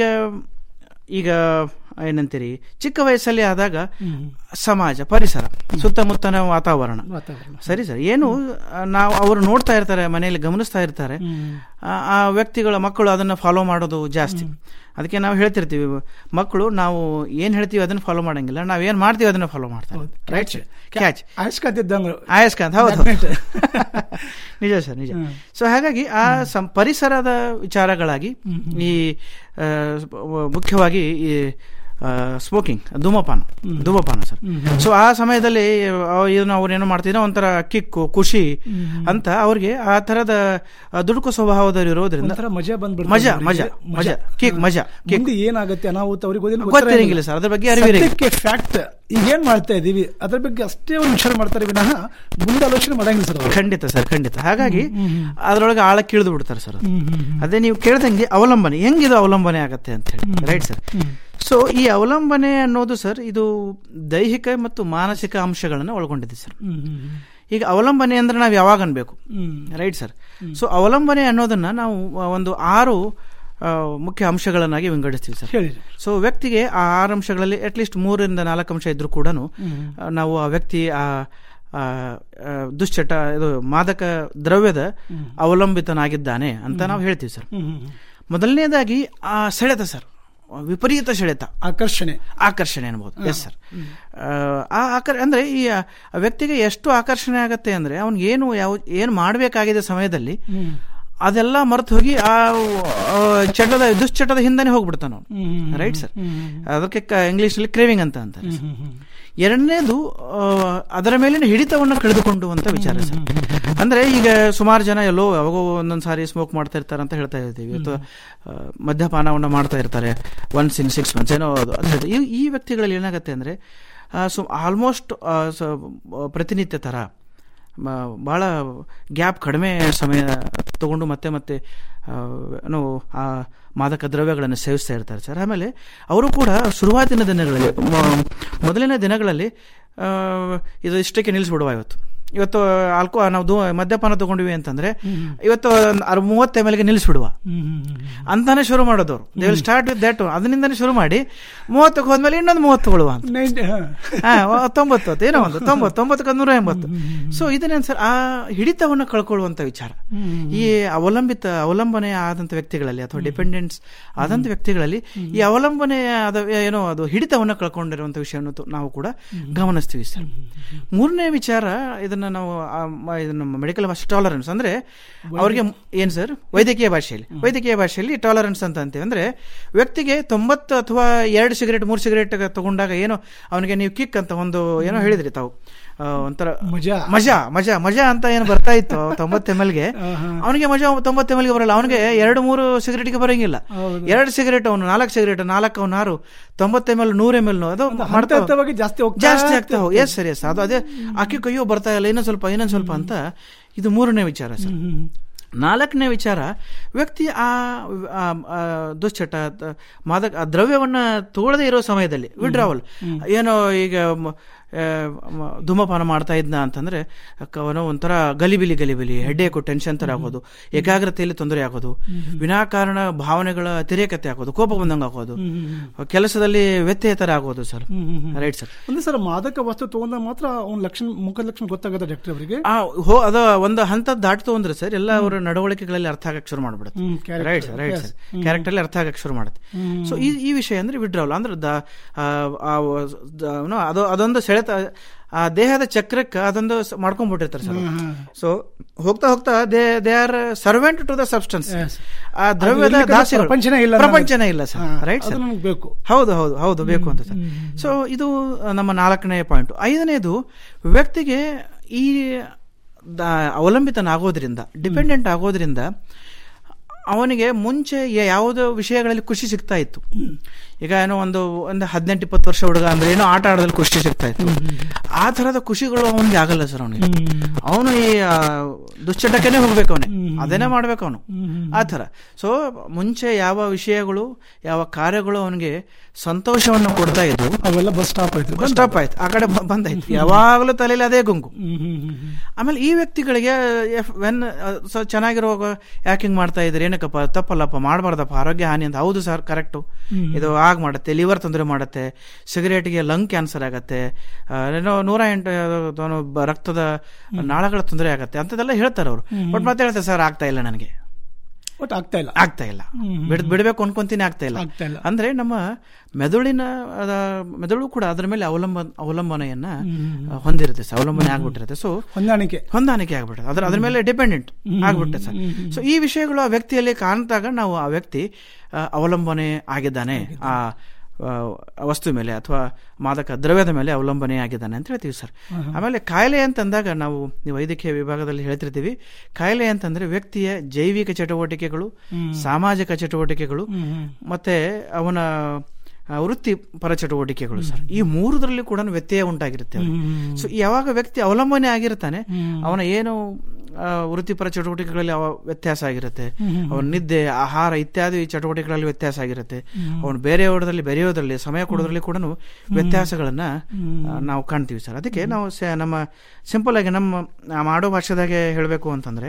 ಈಗ ಏನಂತೀರಿ ಚಿಕ್ಕ ವಯಸ್ಸಲ್ಲಿ ಆದಾಗ ಸಮಾಜ ಪರಿಸರ ಸುತ್ತಮುತ್ತನ ವಾತಾವರಣ
ವಾತಾವರಣ.
ಸರಿ ಸರ್ ಏನು ಆ, ನಾವು ಅವರು ನೋಡ್ತಾ ಇರ್ತಾರೆ ಮನೆಯಲ್ಲಿ ಗಮನಿಸ್ತಾ ಇರ್ತಾರೆ ಆ- ಆ ವ್ಯಕ್ತಿಗಳ ಮಕ್ಕಳು ಅದನ್ನ ಫಾಲೋ ಮಾಡೋದು ಜಾಸ್ತಿ ಅದಕ್ಕೆ ನಾವು ಹೇಳ್ತಿರ್ತೀವಿ ಮಕ್ಕಳು ನಾವು ಏನ್ ಹೇಳ್ತೀವಿ ಅದನ್ನ ಫಾಲೋ ಮಾಡಂಗಿಲ್ಲ ನಾವ್ ಏನ್ ಮಾಡ್ತೀವಿ ಅದನ್ನ ಫಾಲೋ ಮಾಡ್ತಾರೆ ರೈಟ್ ಸರ್ ಕ್ಯಾಚ್
ಆಯಸ್ಕಾದಿದ್ದಂಗೆ
ಆಯಸ್ಕಾಂತ್ ಹೌದು ನಿಜ ಸರ್ ನಿಜ ಸೊ ಹಾಗಾಗಿ ಆ ಸಂ- ಪರಿಸರದ ವಿಚಾರಗಳಾಗಿ ಈ ಆ, ಮುಖ್ಯವಾಗಿ ಈ ಸ್ಮೋಕಿಂಗ್ ಧೂಮಪಾನ ಧೂಮಪಾನ ಸರ್ ಸೊ ಆ ಸಮಯದಲ್ಲಿ ಅವ್- ಇದನ್ನ ಅವ್ರೇನು ಮಾಡ್ತಿದ್ರೆ ಒಂಥರ ಕಿಕ್ಕು ಖುಷಿ ಅಂತ ಅವ್ರಿಗೆ ಆ ತರದ ಆ, ದುಡುಕು ಸ್ವಭಾವದಲ್ಲಿರೋದ್ರಿಂದ
ಒಂಥರ ಮಜಾ ಬಂದ್ಬಿಡ್ತದೆ
ಮಜಾ
ಅವ್ರಿಗೆ.
ಮಜಾ ಮಜಾ ಕಿಕ್ ಮಜಾ ಕಿಕ್
ಮುಂದೆ ಏನಾಗುತ್ತೆ ಅನಾಹುತ ಅವ್ರಿಗೆ ಗೊತ್ತಿಲ್ಲ
ಗೊತ್ತಿರಂಗಿಲ್ಲ ಸರ್, ಅದ್ರ ಬಗ್ಗೆ ಅರಿವಿರಂಗಿಲ್ಲ.
ಫ್ಯಾಕ್ಟ್ ಈಗ ಏನ್ ಮಾಡ್ತಾ ಇದೀವಿ ಅದ್ರ ಬಗ್ಗೆ ಅಷ್ಟೇ ಒಂದು ವಿಚಾರ ಮಾಡ್ತಾರೆ ವಿನಃ ಮುಂದೆ ಆಲೋಚನೆ ಮಾಡಂಗಿಲ್ಲ ಸರ್ ಅವ್ರು.
ಖಂಡಿತ ಸರ್ ಖಂಡಿತ ಹಾಗಾಗಿ ಅದರೊಳಗೆ ಆಳಕ್ಕೆ ಇಳಿದು ಬಿಡ್ತಾರೆ ಸರ್ ಅದು.
ಹ್ಮ್, ಹ್ಮ್, ಹ್ಮ್.
ಅದೇ ನೀವು ಕೇಳ್ದಂಗೆ ಅವಲಂಬನೆ ಹೆಂಗಿದು ಅವಲಂಬನೆ ಆಗತ್ತೆ ಅಂತ ಹೇಳಿ ರೈಟ್ ಸರ್ ಸೊ ಈ ಅವಲಂಬನೆ ಅನ್ನೋದು ಸರ್ ಇದು ದೈಹಿಕ ಮತ್ತು ಮಾನಸಿಕ ಅಂಶಗಳನ್ನು ಒಳಗೊಂಡಿದೆ ಸರ್
ಹ್ಮ್, ಹ್ಮ್, ಹ್ಮ್.
ಈಗ ಅವಲಂಬನೆ ಅಂದ್ರೆ ನಾವು ಯಾವಾಗ ಅನ್ಬೇಕು
ಹ್ಮ್.
ರೈಟ್ ಸರ್ ಸೊ ಅವಲಂಬನೆ ಅನ್ನೋದನ್ನ ನಾವು ಆ, ಒಂದು ಆರು ಆ, ಮುಖ್ಯ ಅಂಶಗಳನ್ನಾಗಿ ವಿಂಗಡಿಸ್ತೀವಿ ಸರ್
ಹೇಳಿ.
ಸೊ ವ್ಯಕ್ತಿಗೆ ಆ ಆರು ಅಂಶಗಳಲ್ಲಿ ಅಟ್ಲೀಸ್ಟ್ ಮೂರರಿಂದ ನಾಲ್ಕು ಅಂಶ ಇದ್ರೂ ಕೂಡ ನಾವು ಆ ವ್ಯಕ್ತಿ ಆ ಆ, ಆ, ದುಶ್ಚಟ ಇದು ಮಾದಕ ದ್ರವ್ಯದ ಅವಲಂಬಿತನಾಗಿದ್ದಾನೆ ಅಂತ ನಾವು ಹೇಳ್ತೀವಿ ಸರ್
ಹ್ಮ್, ಹ್ಮ್, ಹ್ಮ್.
ಮೊದಲನೇದಾಗಿ ಆ ಸೆಳೆತ ಸರ್ ವಿಪರೀತ ಸೆಳೆತ
ಆಕರ್ಷಣೆ
ಆಕರ್ಷಣೆ ಅನ್ಬೋದು ಎಸ್ ಸರ್ ಆ ಆಕರ್ ಅಂದ್ರೆ ಈ ಆ ವ್ಯಕ್ತಿಗೆ ಎಷ್ಟು ಆಕರ್ಷಣೆ ಆಗತ್ತೆ ಅಂದ್ರೆ ಅವ್ನಿಗೆ ಏನು ಯಾವ ಏನು ಮಾಡಬೇಕಾಗಿದೆ ಸಮಯದಲ್ಲಿ ಅದೆಲ್ಲ ಮರೆತು ಹೋಗಿ ಆ ಆ, ಚಟದ ದುಶ್ಚಟದ ಹಿಂದೆನೆ ಹೋಗ್ಬಿಡ್ತಾನ ಅವನು ರೈಟ್ ಸರ್ ಅದಕ್ಕೆ ಇಂಗ್ಲಿಷ್ ನಲ್ಲಿ ಕ್ರೇವಿಂಗ್ ಅಂತ ಅಂತಾರೆ sir. ಎರಡನೇದು ಆ, ಅದರ ಮೇಲಿನ ಹಿಡಿತವನ್ನು ಕಳೆದುಕೊಂಡು ಅಂತ ವಿಚಾರ ಸರ್ ಅಂದ್ರೆ ಈಗ ಸುಮಾರು ಜನ ಎಲ್ಲೋ ಯಾವಾಗೋ ಒಂದೊಂದ್ ಸಾರಿ ಸ್ಮೋಕ್ ಮಾಡ್ತಾ ಇರ್ತಾರೆ ಅಂತ ಹೇಳ್ತಾ ಇರ್ತೀವಿ ಅಥವಾ ಆ, ಮದ್ಯಪಾನವನ್ನ ಮಾಡ್ತಾ ಇರ್ತಾರೆ ಒನ್ಸ್ ಇನ್ ಸಿಕ್ಸ್ ಮಂತ್ಸ್ ಏನೋ ಅದು ಅಂತ ಹೇಳ್ತಾರೆ. ಈ- ಈ ವ್ಯಕ್ತಿಗಳಲ್ಲಿ ಏನಾಗುತ್ತೆ ಅಂದ್ರೆ ಆಲ್ಮೋಸ್ಟ್ ಪ್ರತಿನಿತ್ಯ ತರ ಮ- ಬಹಳ ಗ್ಯಾಪ್ ಕಡಿಮೆ ಸಮಯ ತಗೊಂಡು ಮತ್ತೆ ಮತ್ತೆ ಆ, ಏನು ಆ ಮಾದಕ ದ್ರವ್ಯಗಳನ್ನು ಸೇವಿಸ್ತಾ ಇರ್ತಾರೆ ಸರ್ ಆಮೇಲೆ ಅವರು ಕೂಡ ಶುರುವಾತಿನ ದಿನಗಳಲ್ಲಿ ಮ- ಮೊದಲಿನ ದಿನಗಳಲ್ಲಿ ಆ, ಇದು ಇಷ್ಟಕ್ಕೆ ನಿಲ್ಲಿಸ್ಬಿಡುವ ಇವತ್ತು ಇವತ್ತು ಆಲ್ಕೋ ನಾವು ಧೂ- ಮದ್ಯಪಾನ ತಗೊಂಡ್ವಿ ಅಂತಂದ್ರೆ ಇವತ್ತು ಅರ್- ಮೂವತ್ತು ಎಮ್ ಎಲ್ಗೆ ನಿಲ್ಲಿಸ್ಬಿಡುವ ಅಂತಾನೆ ಶುರು ಮಾಡೋದವ್ರು they will start with that ಅದರಿಂದನೇ ಶುರು ಮಾಡಿ ಮೂವತ್ತಕ್ಕೆ ಹೋದ್ಮೇಲೆ ಇನ್ನೊಂದು ಮೂವತ್ತು ತಗೊಳ್ಳುವ ಅಂತ ಹಾ, ಒ- ತೊಂಬತ್ತು ಹೊತ್ತು, ಏನೋ ಒಂದು ತೊಂಬತ್ತು ತೊಂಬತ್ತಕ್ಕೆ ನೂರ ಎಂಬತ್ತು ಸೊ ಇದನ್ನೇನು ಸರ್ ಆ ಹಿಡಿತವನ್ನು ಕಳ್ಕೊಳ್ಳುವಂತ ವಿಚಾರ ಈ ಅವಲಂಬಿತ ಅವಲಂಬನೆ ಆದಂತ ವ್ಯಕ್ತಿಗಳಲ್ಲಿ ಅಥವಾ ಡಿಪೆಂಡೆಂಟ್ಸ್ ಆದಂತ ವ್ಯಕ್ತಿಗಳಲ್ಲಿ ಈ ಅವಲಂಬನೆ ಆದ ಏನೋ ಅದು ಹಿಡಿತವನ್ನು ಕಳ್ಕೊಂಡಿರುವಂತ ವಿಷಯವನ್ನು ತು- ನಾವು ಕೂಡ ಗಮನಿಸ್ತೀವಿ ಸರ್ ಮೂರನೇ ವಿಚಾರ ಇದನ್ನ ನಾವು ಆ, ಮ- ಇದನ್ನ ಮೆಡಿಕಲ್ ಭಾಷೆ ಟಾಲರೆನ್ಸ್ ಅಂದ್ರೆ ಅವ್ರಿಗೆ ಏನ್ ಸರ್ ವೈದ್ಯಕೀಯ ಭಾಷೆಯಲ್ಲಿ ವೈದ್ಯಕೀಯ ಭಾಷೆಯಲ್ಲಿ ಟಾಲರೆನ್ಸ್ ಅಂತ ಅಂತೀವಿ ಅಂದ್ರೆ ವ್ಯಕ್ತಿಗೆ ತೊಂಬತ್ತು ಅಥವಾ ಎರಡು ಸಿಗರೇಟ್ ಮೂರು ಸಿಗರೇಟ್ ತಗೊಂಡಾಗ ಏನೋ ಅವನಿಗೆ ನೀವು ಕಿಕ್ ಅಂತ ಒಂದು ಏನೋ ಹೇಳಿದ್ರಿ ತಾವು ಆ, ಒಂಥರ
ಮಜಾ
ಮಜಾ ಮಜಾ ಮಜಾ ಅಂತ ಏನು ಬರ್ತಾ ಇತ್ತು ತೊಂಬತ್ತು ಎಮ್ ಎಲ್ಗೆ ಅವನಿಗೆ ಮಜಾ ತೊಂಬತ್ತು ಎಮ್ ಎಲ್ಗೆ ಬರಲ್ಲ ಅವನಿಗೆ ಎರಡು ಮೂರು ಸಿಗರೇಟ್ಗೆ ಬರಂಗಿಲ್ಲ ಎರಡು ಸಿಗರೇಟ್ ಅವನು ನಾಲ್ಕು ಸಿಗರೇಟ್ ನಾಲ್ಕು ಅವನು ಆರು ತೊಂಬತ್ತು ಎಮ್ ಎಲ್ ನೂರು ಎಮ್ ಎಲ್ ಅದು ಮಾಡ್ತಾ
ಹಂತವಾಗಿ ಜಾಸ್ತಿ ಹೋಗ್ತಾ
ಜಾಸ್ತಿ ಆಗ್ತಾ ಹೋಗಿ ಎಸ್ ಸರ್ ಎಸ್ ಅದು ಅದೇ ಅಕ್ಕಿ ಕೈಯೋ ಬರ್ತಾ ಇಲ್ಲ ಇನ್ನೊಂದು ಸ್ವಲ್ಪ ಇನ್ನೊಂದು ಸ್ವಲ್ಪ ಅಂತ ಇದು ಮೂರನೇ ವಿಚಾರ ಸರ್ ನಾಲ್ಕನೇ ವಿಚಾರ ವ್ಯಕ್ತಿ ಆ ಆ, ಆ, ದುಶ್ಚಟ ತ- ಮಾದಕ ಆ ದ್ರವ್ಯವನ್ನ ತಗೊಳ್ಳದೇ ಇರೋ ಸಮಯದಲ್ಲಿ ವಿಡ್ರಾವಲ್ ಏನೋ ಈಗ ಮ- ಆ, ಮ- ಧೂಮಪಾನ ಮಾಡ್ತಾ ಇದ್ನ ಅಂತಂದ್ರೆ ಕ- ಅವನು ಒಂಥರ ಗಲಿಬಿಲಿ ಗಲಿಬಿಲಿ ಹೆಡ್ಡೇಕು ಟೆನ್ಷನ್ ತರ ಆಗೋದು ಏಕಾಗ್ರತೆಯಲ್ಲಿ ತೊಂದರೆ ಆಗೋದು ವಿನಾಕಾರಣ ಭಾವನೆಗಳ ಅತಿರೇಕತೆ ಆಗೋದು ಕೋಪ ಬಂದಂಗೆ ಆಗೋದು ಕೆಲಸದಲ್ಲಿ ವ್ಯತ್ಯಯ ತರ ಆಗೋದು ಸರ್ ರೈಟ್ ಸರ್
ಅಂದ್ರೆ ಸರ್ ಮಾದಕ ವಸ್ತು ತಗೊಂಡಾಗ ಮಾತ್ರ ಅವ್ನ ಲಕ್ಷಣ ಮುಖದ ಲಕ್ಷಣ ಗೊತ್ತಾಗುತ್ತೆ ಡಾಕ್ಟರ್ ಅವರಿಗೆ
ಆ ಹೋ ಅದ ಒಂದು ಹಂತ ದಾಟ್ತು ಅಂದ್ರೆ ಸರ್ ಎಲ್ಲ ಅವರ ನಡವಳಿಕೆಗಳಲ್ಲಿ ಅರ್ಥ ಆಗಕ್ಕೆ ಶುರು ಮಾಡ್ಬಿಡುತ್ತೆ
ಹ್ಮ್, character,
right sir right
yes.
Sir
ಹ್ಮ್.
ಕ್ಯಾರೆಕ್ಟರ್ ಅರ್ಥ ಆಗಕ್ಕೆ ಶುರು ಮಾಡುತ್ತೆ
ಹ್ಮ್.
ಸೊ ಈ ಈ ವಿಷಯ ಅಂದ್ರೆ ವಿಡ್ರಾವಲ್ ಅಂದ್ರೆ ದ ಆ, ಆ, ದ- ಏನು, ಅದು ಅದೊಂದು ಸೆಳೆತ ಆ ದೇಹದ ಚಕ್ರಕ್ಕೆ ಅದೊಂದು ಸ- ಮಾಡ್ಕೊಂಡ್ಬಿಟ್ಟಿರ್ತಾರೆ ಸರ್
ಹ್ಮ್, ಹ್ಮ್.
ಸೊ ಹೋಗ್ತಾ ಹೋಗ್ತಾ they they are servant to the substance
Yes.
ಆ ದ್ರವ್ಯದ
ಅದು ಇರ್ಲಿಕ್ಕೆ
ದಾಸಿಗಳು.
ಪ್ರಪಂಚನೇ ಇಲ್ಲ ಅನ್ನೋದು.
ಪ್ರಪಂಚನೇ ಇಲ್ಲ ಸರ್
ಹಾ,
ರೈಟ್
ಅದು
ಸರ್
ನಮ್ಗೆ ಬೇಕು.
ಹೌದು ಹೌದು ಹೌದು ಬೇಕು ಅಂತ ಸರ್ ಸೊ ಇದು ನಮ್ಮ ನಾಲ್ಕನೇ ಪಾಯಿಂಟ್ ಐದನೇದು ವ್ಯಕ್ತಿಗೆ ಈ ದ- ಅವಲಂಬಿತನಾಗೋದ್ರಿಂದ ಡಿಪೆಂಡೆಂಟ್ ಆಗೋದ್ರಿಂದ ಅವನಿಗೆ ಮುಂಚೆ ಯ- ಯಾವುದೋ ವಿಷಯಗಳಲ್ಲಿ ಖುಷಿ ಸಿಗ್ತಾ ಇತ್ತು ಈಗ ಏನೋ ಒಂದು ಒಂದು ಹದಿನೆಂಟು ಇಪ್ಪತ್ತು ವರ್ಷ ಹುಡುಗ ಅಂದ್ರೆ ಏನೋ ಆಟ ಆಡೋದ್ರಲ್ಲಿ ಖುಷಿ ಸಿಗ್ತಾ ಇತ್ತು ಆ ತರದ ಖುಷಿಗಳು ಅವನಿಗೆ ಆಗಲ್ಲ ಸರ್ ಅವನಿಗೆ ಅವನು ಈ ಆ, ದುಶ್ಚಟಕ್ಕೆನೆ ಹೋಗ್ಬೇಕು ಅವನಿಗೆ ಅದನ್ನೇ ಮಾಡ್ಬೇಕು ಅವನು ಆ ಥರ ಸೊ ಮುಂಚೆ ಯಾವ ವಿಷಯಗಳು ಯಾವ ಕಾರ್ಯಗಳು ಅವನಿಗೆ ಸಂತೋಷವನ್ನು ಕೊಡ್ತಾ ಇದ್ವು
ಅವೆಲ್ಲ ಬಸ್ ಸ್ಟಾಪ್ ಆಯ್ತು
ಬಸ್ ಸ್ಟಾಪ್ ಆಯ್ತು ಆ ಕಡೆ ಬ- ಬಂದಾಯ್ತು ಯಾವಾಗಲೂ ತಲೆಯಲ್ಲಿ ಅದೇ ಗುಂಗು ಆಮೇಲೆ ಈ ವ್ಯಕ್ತಿಗಳಿಗೆ ವೆನ್ ಸೊ ಚೆನ್ನಾಗಿರುವಾಗ ಯಾಕೆ ಹಿಂಗ್ ಮಾಡ್ತಾ ಇದ್ರಿ ಏನಕ್ಕಪ್ಪ ತಪ್ಪಲ್ಲಪ್ಪ ಮಾಡಬಾರ್ದಪ್ಪ ಆರೋಗ್ಯ ಹಾನಿ ಅಂತ ಹೌದು ಸರ್ ಕರೆಕ್ಟು
ಹ್ಮ್.
ಇದು ಆಗ ಮಾಡುತ್ತೆ ಲಿವರ್ ತೊಂದರೆ ಮಾಡುತ್ತೆ ಸಿಗರೇಟ್ಗೆ ಲಂಗ್ ಕ್ಯಾನ್ಸರ್ ಆಗತ್ತೆ ಆ, ಏನೋ ನೂರ ಎಂಟು ಯಾವ್ದೋ ಏನೋ ಬ- ರಕ್ತದ ನಾಳಗಳ ತೊಂದರೆ ಆಗತ್ತೆ ಅಂತದೆಲ್ಲ ಹೇಳ್ತಾರೆ ಅವರು
ಹ್ಮ್.
ಬಟ್ ಮತ್ತೆ ಹೇಳ್ತಾರೆ ಸರ್ ಆಗ್ತಾ ಇಲ್ಲ ನನಗೆ
ಒಟ್ಟು ಆಗ್ತಾ ಇಲ್ಲ
ಆಗ್ತಾ ಇಲ್ಲ
ಹ್ಮ್.
ಬಿಡ್ ಬಿಡಬೇಕು ಅನ್ಕೊಂತೀನಿ ಆಗ್ತಾ ಇಲ್ಲ
ಆಗ್ತಾ ಇಲ್ಲ.
ಅಂದ್ರೆ ನಮ್ಮ ಮೆದುಳಿನ ಅದ ಮೆದುಳು ಕೂಡ ಅದರ ಮೇಲೆ ಅವಲಂಬ ಅವಲಂಬನೆಯನ್ನ
ಹ್ಮ್.
ಆ, ಹೊಂದಿರುತ್ತೆ ಸರ್ ಅವಲಂಬನೆ ಆಗ್ಬಿಟ್ಟಿರುತ್ತೆ ಸೊ
ಹೊಂದಾಣಿಕೆ
ಹೊಂದಾಣಿಕೆ ಆಗ್ಬಿಡುತ್ತೆ ಅದ್ರ ಅದ್ರ ಮೇಲೆ ಡಿಪೆಂಡೆಂಟ್
ಹ್ಮ್.
ಆಗ್ಬಿಟ್ಟೆ ಸರ್
ಹ್ಮ್. ಹ್ಮ್.
ಸೊ ಈ ವಿಷಯಗಳು ಆ ವ್ಯಕ್ತಿಯಲ್ಲಿ ಕಾಣ್ತಾಗ ನಾವು ಆ ವ್ಯಕ್ತಿ ಆ, ಅವಲಂಬನೆ ಆಗಿದ್ದಾನೆ ಆ ಆ, ವಸ್ತು ಮೇಲೆ ಅಥವಾ ಮಾದಕ ದ್ರವ್ಯದ ಮೇಲೆ ಅವಲಂಬನೆ ಆಗಿದ್ದಾನೆ ಅಂತ ಹೇಳ್ತೀವಿ ಸರ್
ಆಹಾ.
ಆಮೇಲೆ ಕಾಯಿಲೆ ಅಂತಂದಾಗ ನಾವು ನೀವು ವೈದ್ಯಕೀಯ ವಿಭಾಗದಲ್ಲಿ ಹೇಳ್ತಿರ್ತೀವಿ ಕಾಯಿಲೆ ಅಂತಂದ್ರೆ ವ್ಯಕ್ತಿಯ ಜೈವಿಕ ಚಟುವಟಿಕೆಗಳು
ಹ್ಮ್.
ಸಾಮಾಜಿಕ ಚಟುವಟಿಕೆಗಳು
ಹ್ಮ್, ಹ್ಮ್.
ಮತ್ತೆ ಅವನ ಆ, ವೃತ್ತಿಪರ ಚಟುವಟಿಕೆಗಳು ಸರ್ ಈ ಮೂರರಲ್ಲಿ ಕೂಡ ವ್ಯತ್ಯಯ ಉಂಟಾಗಿರುತ್ತೆ ಅವ್ರಿಗೆ.
ಹ್ಮ್.
ಸೊ ಯಾವಾಗ ವ್ಯಕ್ತಿ ಅವಲಂಬನೆ ಆಗಿರ್ತಾನೆ
ಹ್ಮ್.
ಅವನ ಏನು ಆ, ವೃತ್ತಿಪರ ಚಟುವಟಿಕೆಗಳಲ್ಲಿ ಅವ ವ್ಯತ್ಯಾಸ ಆಗಿರುತ್ತೆ
ಹ್ಮ್.
ಅವನ ನಿದ್ದೆ ಆಹಾರ ಇತ್ಯಾದಿ ಚಟುವಟಿಕೆಗಳಲ್ಲಿ ವ್ಯತ್ಯಾಸ ಆಗಿರುತ್ತೆ
ಹ್ಮ್.
ಅವನು ಬೇರೆಯವರದಲ್ಲಿ ಬೆರೆಯೋದ್ರಲ್ಲಿ ಸಮಯ ಕೊಡೋದ್ರಲ್ಲಿ ಕೂಡ ವ್ಯತ್ಯಾಸಗಳನ್ನ
ಹ್ಮ್.
ಆ, ನಾವು ಕಾಣ್ತೀವಿ ಸರ್ ಅದಕ್ಕೆ ನಾವು ಸ- ನಮ್ಮ ಸಿಂಪಲ್ ಆಗಿ ನಮ್ಮ ಆ, ಮಾಡೋ ಭಾಷೆದಾಗೆ ಹೇಳಬೇಕು ಅಂತಂದ್ರೆ